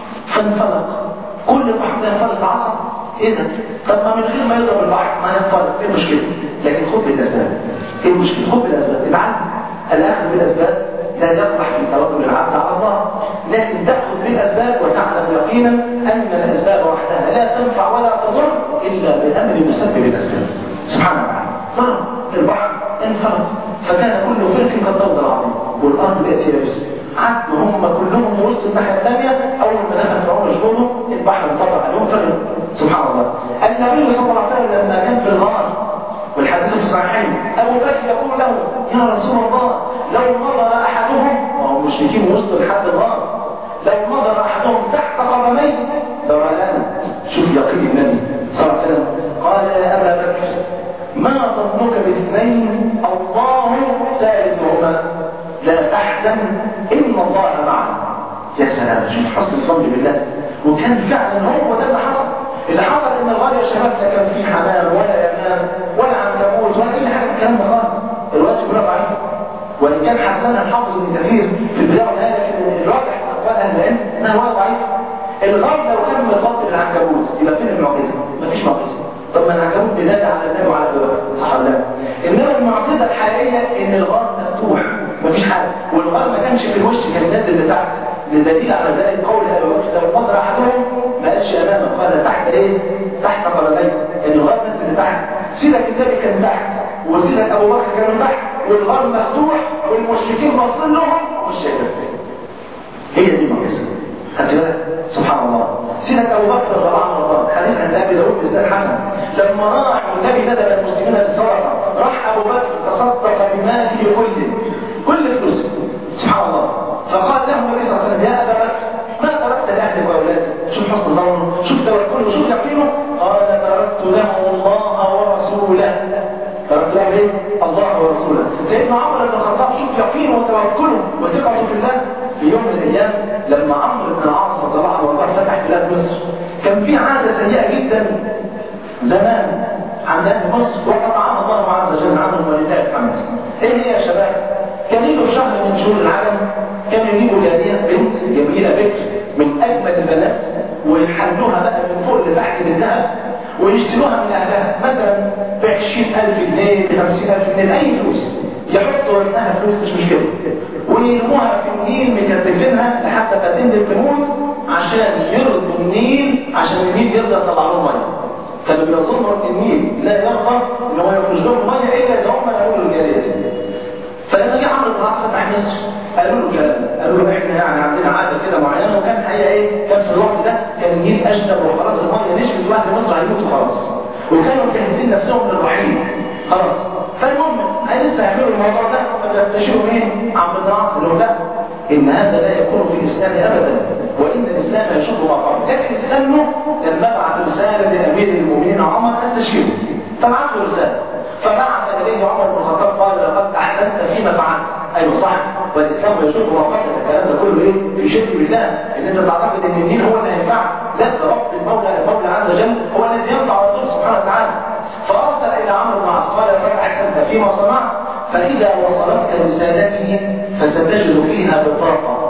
فانفلق كل البحر ده ينفلق بعصا ايه ده؟ طب ما من غير ما يضرب البحر ما ينفلق ايه المشكله؟ لكن خد بالاسباب ايه المشكله؟ خد بالاسباب اتعلم الاخذ بالاسباب لا يقبح في توكل العبد على الله لكن تاخذ بالاسباب وتعلم يقينا أن الأسباب وحدها لا تنفع ولا تضر إلا بأمر مسبب الأسباب سبحان الله ضرب البحر انفرد فكان كل فرق كالضوء العظيم والأرض بقت يابسة عدوا هم كلهم وسط الناحية الثانية أول ما دخل فرعون جنوده البحر انفطر عليهم فرق سبحان الله النبي صلى الله عليه وسلم لما كان في الغار والحديث في الصحيحين أبو بكر يقول له يا رسول الله لو نظر أحدهم وهم مشركين وسط الحد الغار لو نظر أحدهم تحت قدميه لرآنا شوف يقين النبي صلى الله عليه وسلم قال يا أبا بكر ما ظنك باثنين الله ثالثهما لا تحزن إن الله معنا يا سلام شوف حسن الظن بالله وكان فعلا هو ده اللي حصل اللي حصل ان الغار يا شباب لا كان فيه حمام ولا يمام ولا عنكبوت ولا اي حاجه الكلام ده خالص الوقت كلها ضعيف وان كان حسنها الحافظ ابن كثير في البدايه والنهايه لكن الراجح من اقوال اهل العلم انها روايه ضعيفه الغار لو كان متغطي بالعنكبوت يبقى فين المعجزه؟ مفيش معجزه طب ما العنكبوت بينادى على النبي وعلى ابي بكر صح ولا لا؟ انما المعجزه الحقيقيه ان الغار مفتوح مفيش حاجه والغار ما كانش في الوش كان نازل لتحت للدليل على ذلك قول ابي بكر لو نظر احدهم ما قالش امامه قال تحت ايه؟ تحت قدميه كان الغار نازل لتحت سيدك النبي كان تحت وسيدك ابو بكر كانوا تحت والغار مفتوح والمشركين باصين لهم ومش شايفين هي دي المعجزه خدت بالك سبحان الله سيدك ابو بكر رضي الله عنه حديث عن ابي داود بن حسن لما راح والنبي ندب المسلمين بالصدقه راح ابو بكر تصدق بماله كله كل فلوسه سبحان الله فقال له النبي صلى الله عليه وسلم يا ابا بكر ما تركت لاهلك واولادك شوف حسن ظنه شوف توكله شوف يقينه قال تركت له الله ورسوله تركت له ايه؟ الله ورسوله سيدنا عمر بن الخطاب شوف يقينه وتوكله وثقته في الله في يوم من الايام لما عمرو بن العاص رضي الله عنه فتح بلاد مصر كان في عاده سيئه جدا زمان عند اهل مصر وقطعها الله عز وجل عنهم ولله الحمد ايه هي يا شباب؟ كان يجوا في شهر من شهور العالم كانوا يجيبوا جاريه بنت جميله بكر من اجمل البنات ويحلوها بقى من فوق لتحت بالذهب ويشتروها من اهلها مثلا ب 20000 جنيه ب 50000 جنيه اي فلوس يحطوا وزنها فلوس مش مشكله ويرموها في النيل مكتفينها لحتى ما تنزل تموت عشان يرضوا النيل عشان النيل يرضى يطلع لهم ميه كانوا بيظنوا ان النيل لا يرضى ان هو يخرج لهم ميه الا اذا هم يقولوا الجاريه دي فلما جه عمرو بن العاص فتح مصر قالوا له كلام قالوا له احنا يعني عندنا عاده كده معينه وكان الحقيقه ايه كان في الوقت ده كان النيل اشدب وخلاص الميه نشفت واهل مصر هيموتوا خلاص وكانوا مجهزين نفسهم للرحيل خلاص فالمهم لسه هيعملوا الموضوع ده فبيستشيروا مين؟ عمرو بن العاص اللي هو لا ان هذا لا يكون في الاسلام ابدا وان الاسلام يشق ما قبل لكن اسلامه لما بعت رساله لامير المؤمنين عمر استشيره فبعت له رساله فبعث اليه عمر بن الخطاب قال لقد احسنت فيما فعلت ايوه صح والاسلام يشق ما قبل الكلام ده كله ايه في شرك بالله ان انت تعتقد ان الدين هو اللي هينفعك لا ده رب المولى المولى عز وجل هو الذي ينفع ويضر سبحانه وتعالى فارسل الى عمرو بن العاص قال لقد احسنت فيما صنعت فاذا وصلتك رسالتي فستجد فيها بطاقه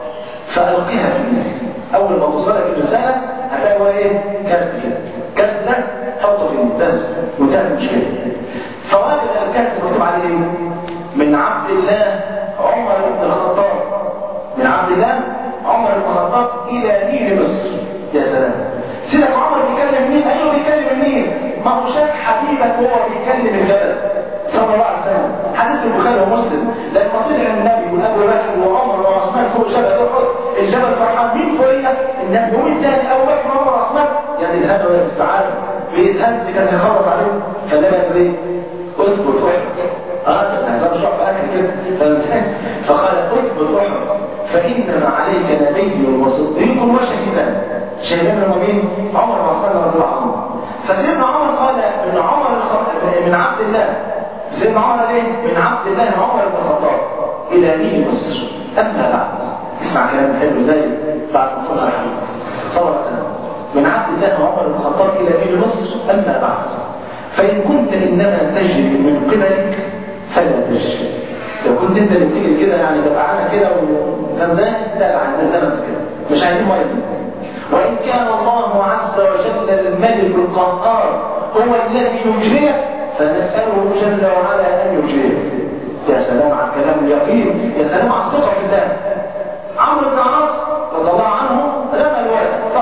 فالقيها في النار اول ما توصلك الرساله هتلاقي ايه كارت كده الكارت ده حطه في النار بس وانتهت المشكله فوالد الكارت مكتوب عليه ايه من عبد الله عمر بن الخطاب من عبد الله عمر بن الخطاب الى نيل مصر يا سلام سيدك عمر بيكلم مين ايوه بيكلم النيل ما هو شاف حبيبك وهو بيكلم الجبل صلى الله عليه وسلم حديث البخاري ومسلم لما طلع النبي وابو بكر وعمر وعثمان فوق جبل احد الجبل فرحان مين فوقيها النبي ومين تاني ابو بكر وعمر وعثمان يعني الهنا ولا السعاده بيتهز كان يخلص عليه فلما يقول ايه اثبت احد اه كان هزار شعب اكل كده فمسان فقال اثبت احد فانما عليك نبي وصديق وشهيدان شهيدان هم مين؟ عمر وعثمان رضي الله عنهم فسيدنا عمر قال من عمر الخطاب من عبد الله سيدنا عمر ليه؟ من عبد الله عمر بن الخطاب الى نيل مصر اما بعد اسمع كلام حلو زي بعد ما صلى على حبيبك صلى الله عليه وسلم من عبد الله عمر بن الخطاب الى نيل مصر اما بعد فان كنت انما تجري من قبلك فلا تجري لو كنت انت اللي بتيجي كده يعني جدعانه كده وغمزان لا لا عايزين زمن كده مش عايزين ميه وإن كان الله عز وجل الملك القهار هو الذي يجريه فنسأله جل وعلا أن يجريه يا سلام على الكلام اليقين يا سلام على الثقة في الله عمرو بن العاص رضي الله عنه رمى الولد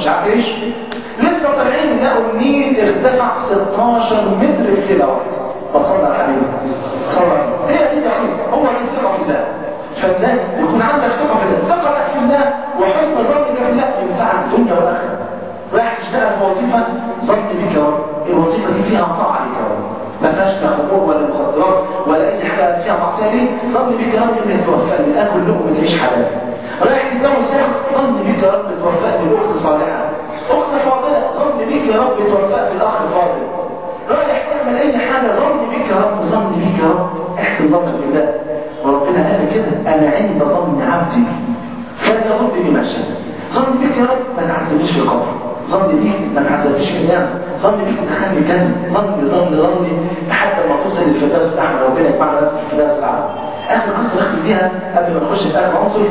مش عارف ايش لسه طالعين لقوا النيل ارتفع 16 متر في ليله واحده وصلنا يا حبيبي صلى الله عليه وسلم هي دي اليقين هو دي الثقه في الله فازاي يكون عندك ثقه في الله ثقتك في الله وحسن ظنك في الله ينفعك الدنيا والاخره رايح تشتغل في وظيفه ظن بك يا رب الوظيفه دي فيها طاعه عليك يا رب ما فيهاش لا خمور ولا مخدرات ولا اي حاجه فيها معصيه ليه ظن بك يا رب انك توفقني اكل لقمه تعيش حلال رايح تتجوز اخت ظن بك يا رب توفقني باخت صالحه اخت فاضله ظن بك يا رب توفقني باخ فاضل رايح تعمل اي حاجه ظن بك يا رب ظن بك يا رب احسن ظنك بالله وربنا قال كده انا عند ظن عبدي بي فليظن بي ما شاء ظن بك يا رب ما تعذبنيش في القبر ظن بيك ما تعذبنيش في النار ظن بيك تدخلني جنة ظن ظن ظني لحد ما توصل للفردوس الاعلى ربنا يجمعنا في الفردوس الاعلى اخر قصه نختم بيها قبل ما نخش في اخر عنصر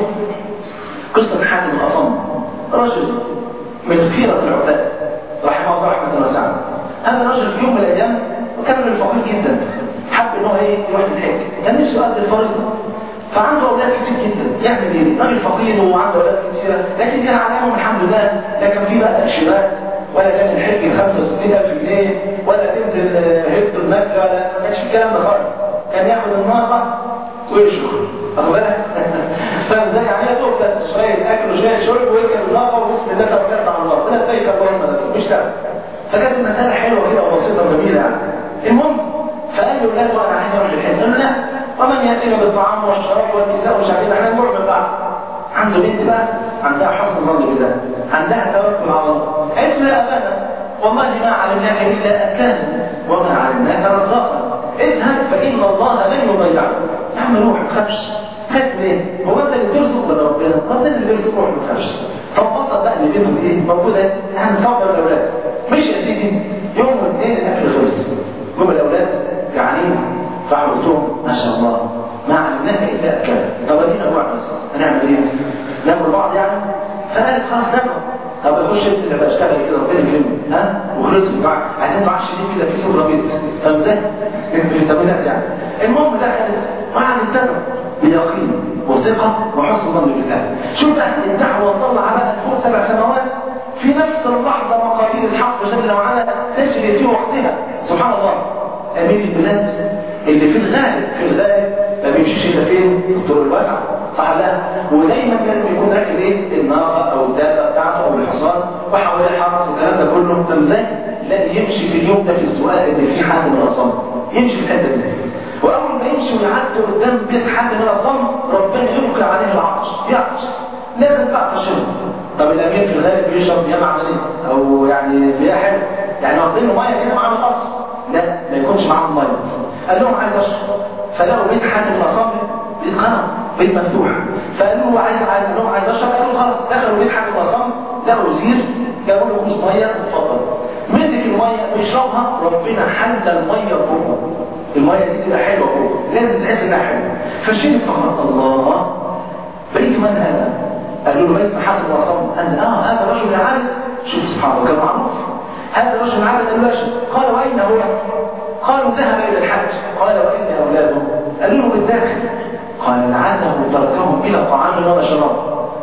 قصه حاتم الاصم رجل من خيره العباد رحمه الله رحمه واسعه هذا الرجل في يوم من الايام وكان من الفقير جدا حب ان هو ايه يروح الحج كان نفسه يؤدي الفريضه فعنده اولاد كتير جدا يعمل ايه؟ راجل فقير وعنده اولاد كتيره لكن كان عليهم الحمد لله لا كان في بقى تاشيرات ولا كان الحج 65000 جنيه ولا تنزل هيلتون مكه ولا ما كانش في الكلام ده خالص كان ياخد الناقه ويشرب واخد بالك؟ فاهم ازاي؟ يعني يا دوب بس شويه اكل وشويه شرب ويركب الناقه وبسم الله توكلت على الله ربنا يبارك اللهم لك مش ده فكانت المساله حلوه كده وبسيطه وجميله يعني المهم فقال له لا انا عايز اروح للحج قال له لا ومن ياتينا بالطعام والشراب والنساء ومش عارفين احنا نروح من بعض عنده بنت بقى عندها حسن ظن بالله عندها توكل على الله قالت له يا ابانا والله ما علمناك الا اكانا وما علمناك رزاقا اذهب فان الله لن يضيعك يا عم روح ما تخافش خاف ليه؟ هو انت اللي بترزق ولا ربنا؟ ربنا اللي بيرزق روح ما تخافش فانبسط بقى اللي بينهم ايه؟ موجوده يعني صبر الاولاد مش يا سيدي يوم واثنين الاكل خلص هم الاولاد جعانين فعملتهم ما شاء الله ما علمناك الا اكل طب ادينا جوع بس هنعمل ايه؟ ناكل بعض يعني؟ فقالت خلاص ناكل طب اخش انت اللي بشتغل كده ربنا يكرمني ها وخلص الدعاء عايزين دعاء شديد كده في سوره بيت طب ازاي؟ الفيتامينات يعني المهم دخلت وقعدت تدعو بيقين وثقه وحسن ظن بالله شوف بقى الدعوه طلع على فوق سبع سماوات في نفس اللحظه مقادير الحق جل وعلا تجري في وقتها سبحان الله امير البلاد اللي في الغالب في الغالب ما بيمشيش الا فين؟ الطرق الواسعه صح لا؟ ودايما لازم يكون راكب ايه؟ الناقه او الدابه بتاعته او الحصان وحواليه حرس والكلام ده كله طب ازاي؟ لا يمشي في اليوم ده في السؤال اللي فيه حد من الاصم يمشي في الحته دي واول ما يمشي ويعدي قدام بيت حد من الاصم ربنا يلقي عليه العطش يعطش لازم تعطش طب الامير في الغالب بيشرب مياه معدنيه او يعني مياه حلوه يعني واخدين له ميه كده معاه من الاصل لا ما يكونش معاهم ميه قال لهم عايز اشرب فلقوا بيت حاتم الاصابع بيت قناه بيت مفتوح فقالوا له عايز عايز لهم عايز اشرب قالوا خلاص دخلوا بيت حاتم الاصابع لقوا زير جابوا له كوز ميه اتفضل مسك الميه بيشربها ربنا حل الميه جوه الميه دي تبقى حلوه جوه لازم تحس انها حلوه فشرب فقط الله بيت من هذا؟ قالوا له بيت محمد الاصابع قال اه هذا رجل عابد شوف سبحان الله كان معروف هذا الرجل عابد قال له قال واين هو؟ قالوا ذهب الى الحج قال واين اولاده؟ قالوا له بالداخل قال لعله تركهم الى طعام ولا شراب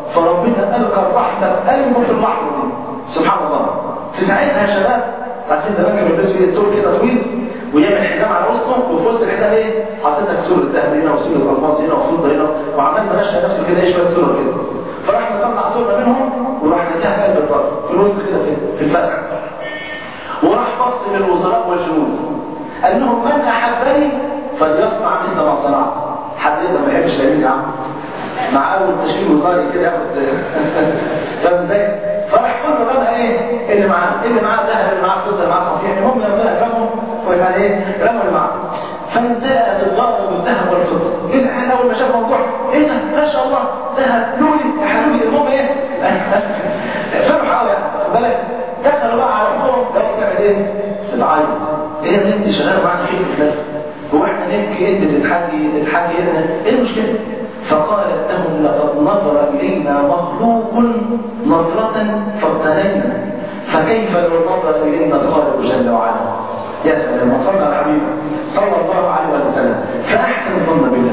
فربنا القى الرحمه قلبه في اللحظه دي سبحان الله في ساعتها يا شباب عارفين زمان كانوا بيلبسوا ايه الدور كده طويل ويعمل حزام على وسطه وفي وسط الحزام ايه؟ حاطط لك سوره ذهب هنا وسوره الماس هنا وفضه هنا وعمال ماشي نفسه كده ايه شويه سوره كده فراح مطلع سوره منهم وراح ناديها في قلب الدار في الوسط كده في, في الفسح وراح بص للوزراء والجنود قال لهم من احبني فليصنع مثل ما صنعت حد يقدر ما يحبش الامين يا عم مع اول تشكيل وزاري كده ياخد فاهم ازاي؟ فراح كله رمى ايه؟ اللي معاه اللي معاه ذهب اللي معاه فضه اللي معاه صفيح المهم لما رموا ويعني ايه؟ رموا اللي معاه فانتهت الضرب بالذهب والفضه ايه الحين اول ما شاف موضوع ايه ده ما شاء الله ذهب لولي يا حلولي المهم ايه؟ فرحوا قوي يعني بالك دخلوا بقى على اختهم لقوا بتعمل ايه؟ بتعيط ايه يا انت شغاله معانا خير في البلد هو احنا نبكي انت تضحكي تضحكي هنا ايه المشكله؟ فقالت لهم لقد نظر الينا مخلوق نظرة فاغتنينا فكيف لو نظر الينا الخالق جل وعلا يا سلام وصلى على حبيبه صلى الله عليه وسلم فاحسن الظن بالله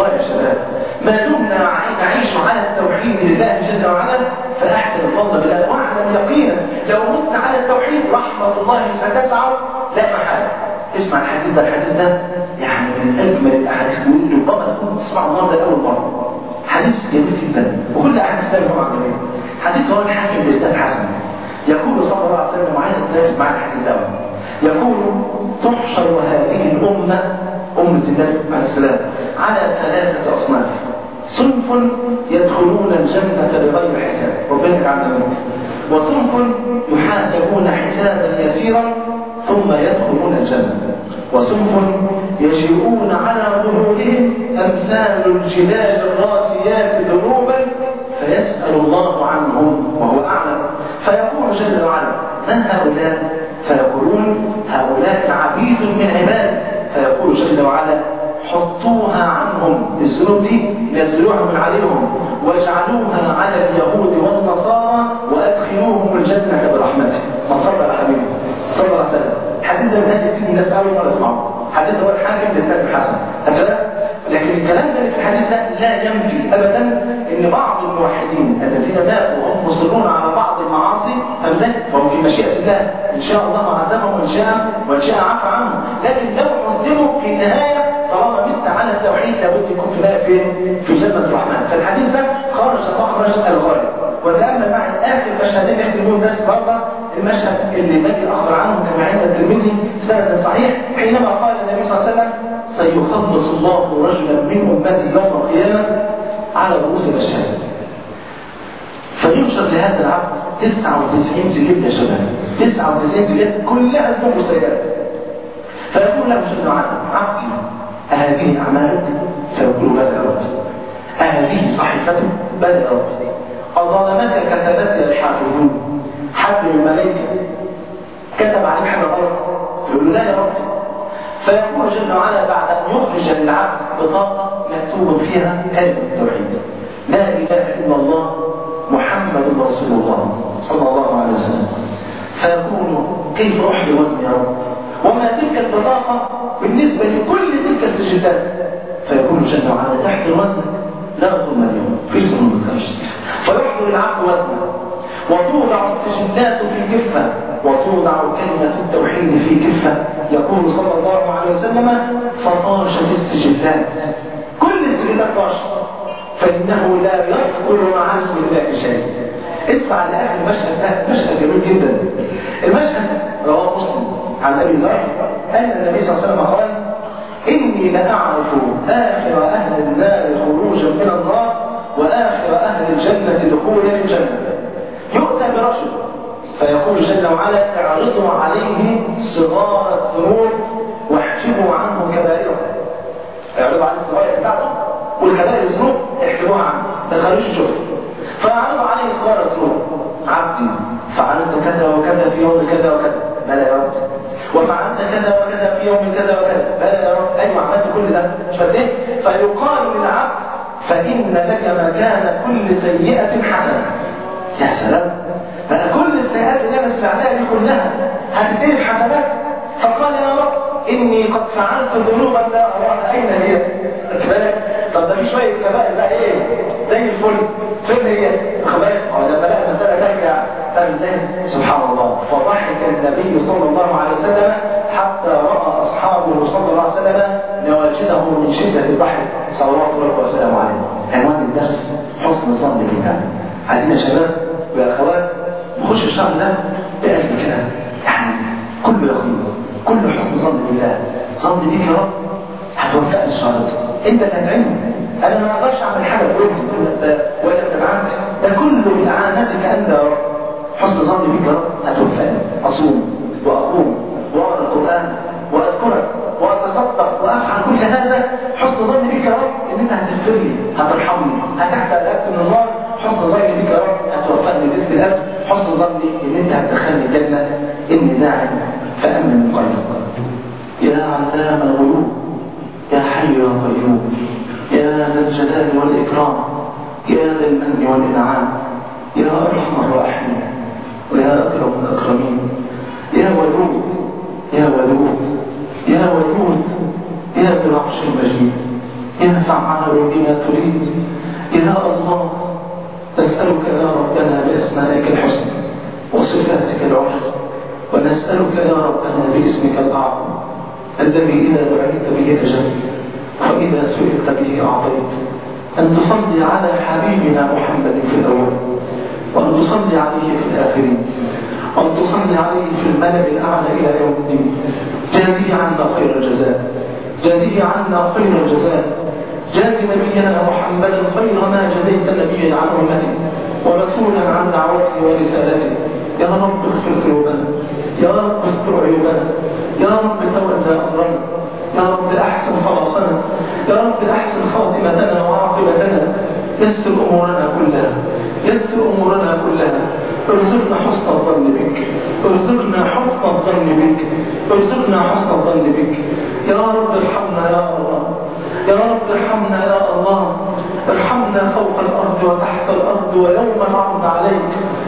والله يا شباب ما دمنا نعيش على التوحيد لله جل وعلا فاحسن الظن بالله واعلم يقينا لو متنا على التوحيد رحمه الله ستسعى لا محاله اسمع الحديث ده الحديث ده يعني من اجمل الاحاديث اللي ربما تكون تسمع النهارده لاول مره حديث جميل جدا وكل احاديث ثانيه طبعا جميله حديث رواه الحاكم باسناد حسن يقول صلى الله عليه وسلم وعايز تنافس معايا الحديث ده يقول تحشر هذه الامه امه النبي عليه السلام على ثلاثه اصناف صنف يدخلون الجنة بغير حساب ربنا يجعلنا منهم وصنف يحاسبون حسابا يسيرا ثم يدخلون الجنة وصنف يجيئون على ظهورهم أمثال الجبال الراسيات ذنوبا فيسأل الله عنهم وهو أعلم فيقول جل وعلا من هؤلاء؟ فيقولون هؤلاء عبيد من عباده فيقول جل وعلا حطوها عنهم الذنوب دي نزلوها من عليهم واجعلوها على اليهود والنصارى وادخلوهم الجنه برحمته ما صلى على حبيبي صلى الله عليه وسلم حديث ده من فيه الناس اول مره يسمعه حديث هو الحاكم بإسناد الحسن هكذا لكن الكلام ده في الحديث ده لا ينفي ابدا ان بعض الموحدين الذين ماتوا وهم مصرون على بعض المعاصي فمزاج فهم في مشيئه الله ان شاء الله عزمهم وان شاء وان شاء عفى عنهم لكن لو مسلموا في النهايه طالما مت على التوحيد لابد يكون في النهايه فين؟ في جنه الرحمن فالحديث ده خرج مخرج الغالب وتامل معي اخر مشهدين يختمون بس برضه المشهد اللي النبي اخبر عنه كما عند الترمذي سند صحيح حينما قال النبي صلى الله عليه وسلم سيخلص الله رجلا من امتي يوم القيامه على رؤوس الاشهاد فينشر لهذا العبد 99 سجل يا شباب 99 سجل كلها ذنوب وسيئات فيقول له جل وعلا عبدي أهذه أعمالك؟ فيقول بلى يا رب أهذه صحيفتك؟ بلى يا رب أظلمك كتبت الحافظون حد من الملائكة كتب عليك حاجة غلط فيقول له لا يا رب فيقول جل وعلا بعد أن يخرج للعبد بطاقة مكتوب فيها كلمة التوحيد لا إله إلا الله محمد رسول الله صلى الله عليه وسلم فيقول كيف أحلي وزني يا رب وما تلك البطاقة بالنسبة لكل تلك السجدات فيقول جل وعلا تحت وزنك لا ظلم اليوم في ظلم الخمس فيحضر العبد وزنه وتوضع السجلات في كفة وتوضع كلمة التوحيد في كفة يقول صلى الله عليه وسلم فطاشت السجلات كل السجلات طاشت فإنه لا يذكر مع اسم الله شيء اسمع لآخر المشهد ده مشهد جميل جدا المشهد رواه مسلم عن ابي ذر ان النبي صلى الله عليه وسلم قال اني لاعرف اخر اهل النار خروجا من النار واخر اهل الجنه دخولا الجنه يؤتى برجل فيقول جل وعلا اعرضوا عليه صغار الذنوب واحجبوا عنه كبائره اعرضوا عليه الصغائر بتاعته والكبائر الذنوب احجبوها عنه ما تخلوش يشوفها فاعرضوا عليه صغار الذنوب عبدي فعلت كذا وكذا في يوم كذا وكذا بلى يا رب وفعلت كذا وكذا في يوم كذا وكذا بلى يا رب ايوه عملت كل ده مش فاهم فيقال للعبد فان لك مكان كل سيئه حسنه يا سلام بقى كل السيئات اللي انا سمعتها دي كلها هتتقلب حسنات فقال يا رب اني قد فعلت ذنوبا لا اراها اين هي بالك طب ده في شويه كبائر بقى ايه زي الفل فين هي خبائر اه لما لقى المساله ترجع فاهم ازاي سبحان الله فضحك النبي صلى الله عليه وسلم حتى راى اصحابه صلى الله عليه وسلم نواجزه من شده الضحك صلوات الله وسلامه عليه عنوان الدرس حسن الظن بالله عايزين يا شباب ويا اخوات نخش الشهر ده بقلب كده يعني كله يقين كله حسن ظن بالله ظن بيك يا رب هتوفقني الشهر ده انت اللي هتعمل انا ما اقدرش اعمل حاجه بقولتي ولا بتبعتي ده كله من اعانتك انت يا رب حسن ظن بيك يا رب هتوفقني اصوم واقوم واقرا القران واذكرك واتصدق وافعل كل هذا حسن ظن بيك يا رب ان انت هتغفر لي هترحمني هتحت الاكل من النار حسن ظني بيك يا رب هتوفقني بيت الاب حسن ظني ان انت هتدخلني الجنه اني داعي فامن من قلبك يا علام الغيوب يا حي يا قيوم يا ذا الجلال والاكرام يا ذا المن والانعام يا ارحم الراحمين ويا اكرم الاكرمين يا ودود يا ودود يا ودود يا ذو العرش المجيد يا فعال لما تريد يا الله نسألك يا ربنا بأسمائك الحسنى وصفاتك العلى ونسألك يا ربنا باسمك الأعظم الذي إذا دعيت به أجبت وإذا سئلت به أعطيت أن تصلي على حبيبنا محمد في الأول وأن تصلي عليه في الآخرين وأن تصلي عليه في الملأ الأعلى إلى يوم الدين جازي عنا خير الجزاء جازي عنا خير الجزاء جاز نبينا محمدا خير ما جزيت نبيا عن أمته ورسولا عن دعوته ورسالته يا رب اغفر ذنوبنا يا رب استر عيوبنا يا رب تولى أمرنا يا رب أحسن خلاصنا يا رب أحسن خاتمتنا وعاقبتنا يسر أمورنا كلها يسر أمورنا كلها ارزقنا حسن الظن بك ارزقنا حسن الظن بك ارزقنا حسن الظن بك يا رب ارحمنا يا الله يا رب ارحمنا يا الله ارحمنا فوق الأرض وتحت الأرض ويوم العرض عليك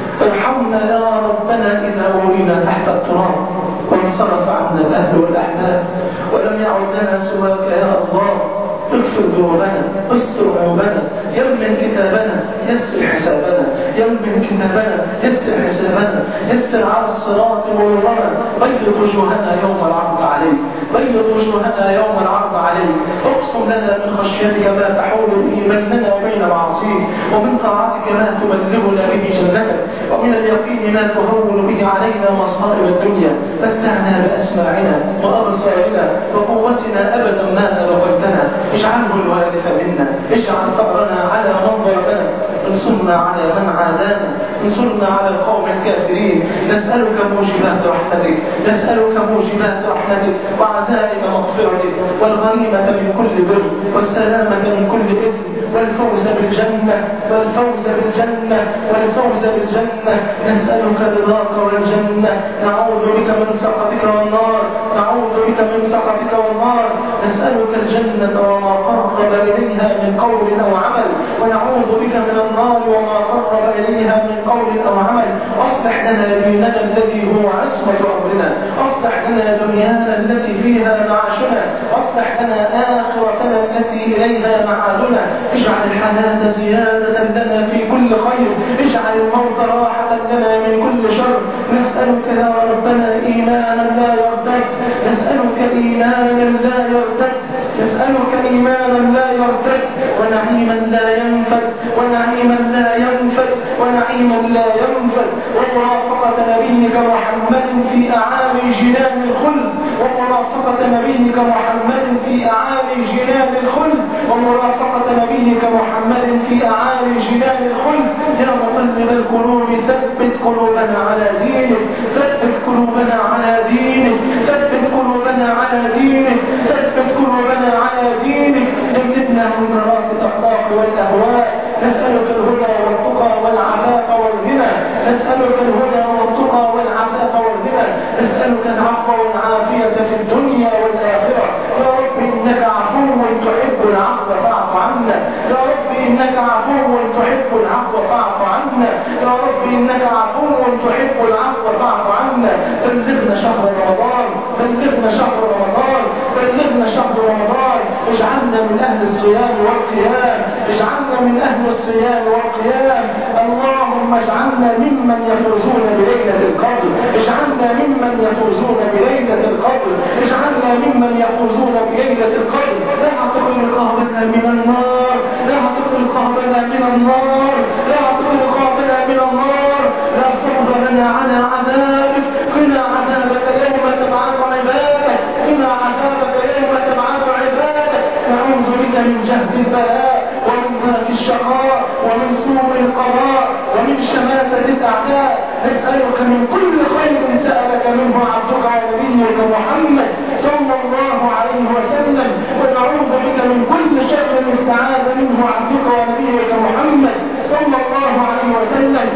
ارحمنا يا ربنا إذا ولينا تحت التراب وانصرف عنا الأهل والأحباب ولم يعد لنا سواك يا الله اغفر ذنوبنا استر عيوبنا يمن كتابنا يسر حسابنا يمن كتابنا يسر حسابنا يسر على الصراط مرورنا بيض وجوهنا يوم العرض عليك بيض وجوهنا يوم العرض عليك اقسم لنا من خشيتك ما تحول به بيننا وبين معصيك ومن طاعتك ما تبلغنا به جنتك ومن اليقين ما تهون به علينا مصائب الدنيا متعنا باسماعنا وابصارنا وقوتنا ابدا ما ابغيتنا اجعله الوارث منا اجعل ثأرنا على من ضربنا انصرنا على من عادانا انصرنا على القوم الكافرين نسألك موجبات رحمتك نسألك موجبات رحمتك وعزائم مغفرتك والغنيمة من كل بر والسلامة من كل إثم والفوز بالجنة والفوز بالجنة والفوز بالجنة نسألك رضاك والجنة نعوذ بك من سخطك والنار نعوذ بك من سخطك والنار نسألك الجنة وما قرب إليها من قول أو عمل ونعوذ بك من النار وما قرب إليها من قول أو عمل أصلح لنا ديننا الذي هو عصمة أمرنا أصلح لنا دنيانا التي فيها معاشنا أصلح لنا آخرتنا التي إليها معادنا اجعل الحياة زيادة لنا في كل خير اجعل الموت راحة لنا من كل شر نسألك يا ربنا إيمانا لا يرتد نسألك إيمانا لا يرتد نسألك إيمانا لا يرتد ونعيما لا ينفد ونعيما لا ينفد ونعيما لا ينفد ومرافقة نبيك محمد في أعالي جنان الخلد ومرافقة نبيك محمد في أعالي جنان الخلد ومرافقة نبيك محمد في أعالي جنان الخلد يا مقلب القلوب ثبت قلوبنا على دينك ثبت قلوبنا على دينك ثبت قلوبنا على دينك ثبت قلوبنا على دينك جنبنا منكرات الأخلاق والأهواء نسألك الهدى والتقى والعفاف والغنى نسألك الهدى والتقى والعفاف والغنى نسألك العفو والعافية في الدنيا والآخرة يا رب إنك عفو تحب العفو فاعف عنا يا رب إنك عفو تحب العفو فاعف عنا يا رب إنك عفو تحب العفو فاعف عنا بلغنا شهر رمضان بلغنا شهر رمضان بلغنا شهر رمضان اجعلنا من أهل الصيام والقيام اجعلنا من أهل الصيام والقيام اللهم اجعلنا ممن يفوزون بليلة القدر اجعلنا ممن يفوزون بليلة القدر اجعلنا ممن يفوزون بليلة القدر لا تقل رقابنا من النار لا تقل رقابنا من النار لا تقل رقابنا من النار لا صبر لنا على عذابك قنا عذابك يوم تبعث عبادك قنا عذابك يوم تبعث عبادك نعوذ بك من جهد البلاء ومن ذاك الشقاء ومن سوء القضاء ومن شماتة الأعداء نسألك من كل خير سألك منه عبدك ونبيك محمد صلى الله عليه وسلم ونعوذ بك من كل شر استعاذ منه عبدك ونبيك محمد صلى الله عليه وسلم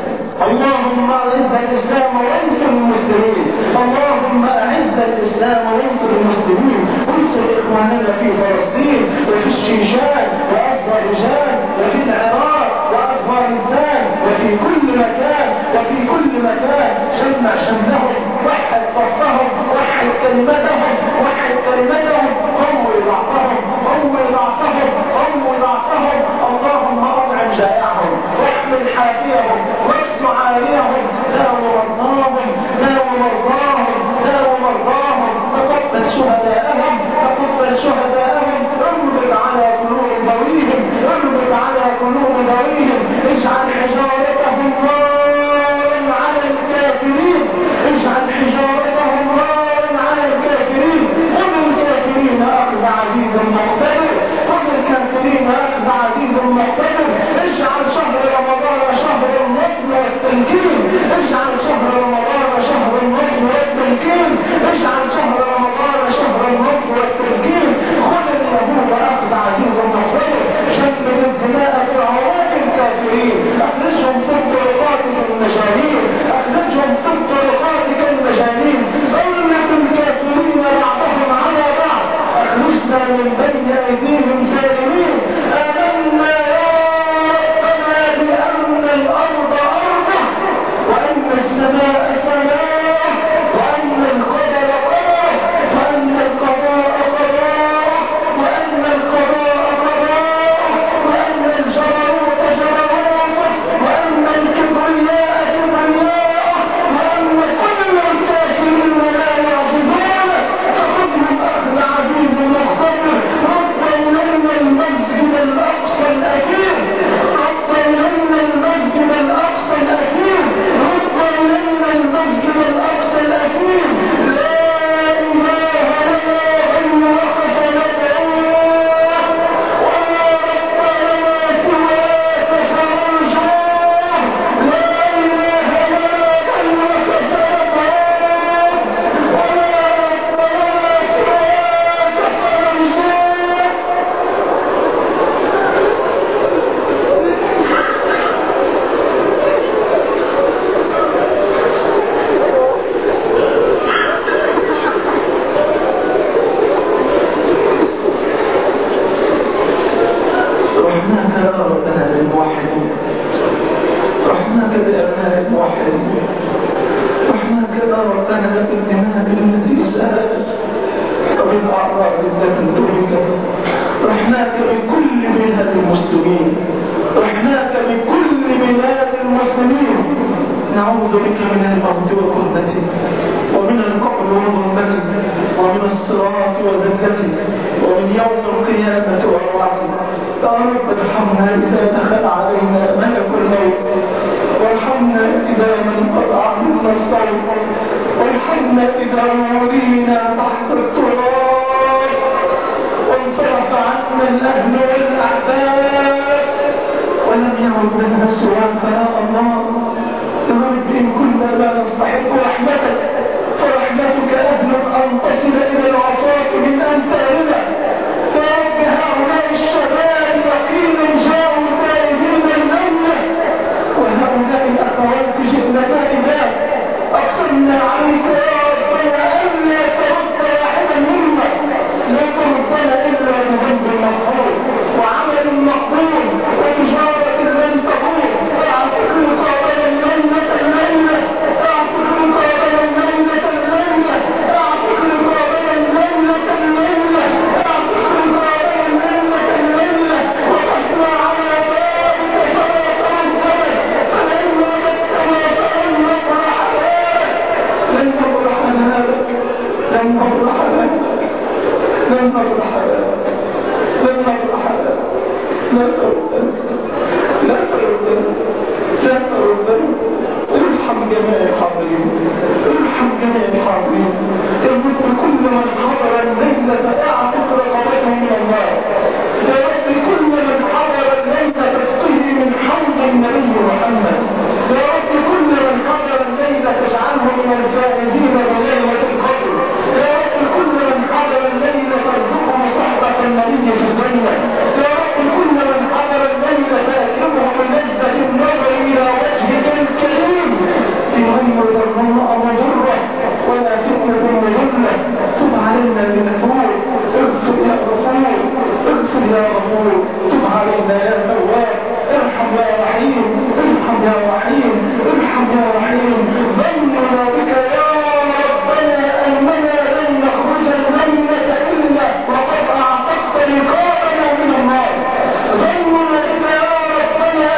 اللهم اعز الاسلام وانصر المسلمين اللهم اعز الاسلام وانصر المسلمين وانصر اخواننا في فلسطين وفي الشيشان واذربيجان وفي العراق وافغانستان وفي كل مكان وفي كل مكان جمع شملهم وحد صفهم وحد كلمتهم وحد كلمتهم قوي ضعفهم قوي ضعفهم جائعهم واحمل حافيهم واكس عاليهم داو مرضاهم داو مرضاهم داو مرضاهم تقبل شهداءهم تقبل شهداءهم انبت على قلوب ذويهم انبت على قلوب ذويهم اجعل حجارتهم نارا على الكافرين اجعل حجارتهم نارا على الكافرين خذ الكافرين اخذ عزيز مقتدر خذ الكافرين اخذ عزيز مقتدر اجعل شهر رمضان شهر النصر والتمكين اجعل شهر رمضان شهر النصر والتمكين اجعل شهر رمضان شهر النصر والتمكين خذ اليهود اخذ عزيز مقتدر شمل الدماء في عروق الكافرين اخرجهم في الطرقات كالمجانين اخرجهم في الطرقات كالمجانين سلط الكافرين بعضهم على بعض اخرجنا من بين ايديهم سالمين امنا يا ربنا بان الارض ارضه وان السماء سماء وان القدر قدر وان القضاء قضاء وان القضاء قضاء وان الجبروت جبروت وان الكبرياء كبرياء وان كل الكافرين لا يعجزون فخذهم اخذ عزيز مقتدر رد الينا المسجد الاقصى الاخير رد الينا المسجد الاقصى الاخير رد الينا المسجد الاقصى الاخير لا اله الا من وقف ندعوه ولا رب لنا سواك فارجوه لا اله الا من وقف ندعوه ولا رب لنا سواك فارجوه رحماك يا ربنا للموحدين رحماك بأبناء الموحدين رحماك يا ربنا بالدماء التي سالت وبالأعراض التي تركت رحماك بكل بلاد المسلمين رحماك بكل بلاد المسلمين نعوذ بك من الموت وكربته ومن القبر وظلمته ومن الصراط وزلته ومن يوم القيامة والوعد يا رب ارحمنا إذا دخل علينا ملك الموت وارحمنا إذا من قطع منا الصوت وارحمنا إذا ولينا تحت التراب وانصرف عنا الأهل والأحباب ولم يعد منها سواك يا الله يا رب إن كنا لا نستحق رحمتك فرحمتك أهل أن تصل إلى العصاة من أمثالنا يا رب هؤلاء الشباب يقين جاءوا تائبين الأمة وهؤلاء الأخوات جئن تائبات أقسمنا عليك يا ربنا ألا ترد واحدا منا لا تردنا إلا بذنب مغفور وعمل مقبول وتجارة لن تقول اعتق رقابنا الليلة الليلة اعتق رقابنا الليلة الليلة اعتق رقابنا الليلة الليلة اعتق رقابنا الليلة الليلة وقفنا على بابك فلا تردنا فلن وجدتنا فلن نفرح لك لن نفرح لك لن نفرح لك لن نفرح لك لن نفرح لك لا تردنا لا تردنا لا تردنا ارحم جميع الحاضرين ارحم جميع الحاضرين اربط كل من حضر الليلة اعتق رقبته من النار يا رب كل من حضر الليلة تسقيه من حوض النبي محمد يا رب كل من حضر الليلة تجعله من الفائزين بليلة القدر يا رب كل من حضر الليلة ترزقه صحبة النبي في الجنة يا رب كل من حضر الليلة تأكله بلذة النظر إلى وجهك الكريم في غير ضراء مضرة ولا فتنة مضلة تب علينا بمثور اغفر يا غفور اغفر يا غفور تب علينا يا تواب ارحم يا رحيم ارحم يا رحيم ارحم يا رحيم ظننا بك يا ربنا اننا لن نخرج الليله الا وقد اعتقت رقابنا من النار ظننا بك يا ربنا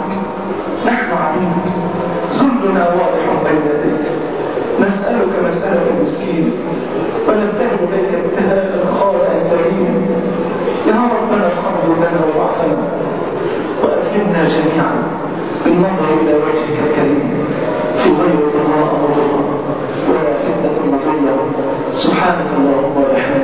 نحن عبيدك ذلنا واضح بين يديك نسألك مسألة المسكين ونبتهل إليك ابتهالا خاضعا سليما يا ربنا ارحم لنا وضعفنا وأكرمنا جميعا بالنظر إلى وجهك الكريم في غير ضراء وضراء ولا فتنة مضلة سبحانك اللهم وبحمدك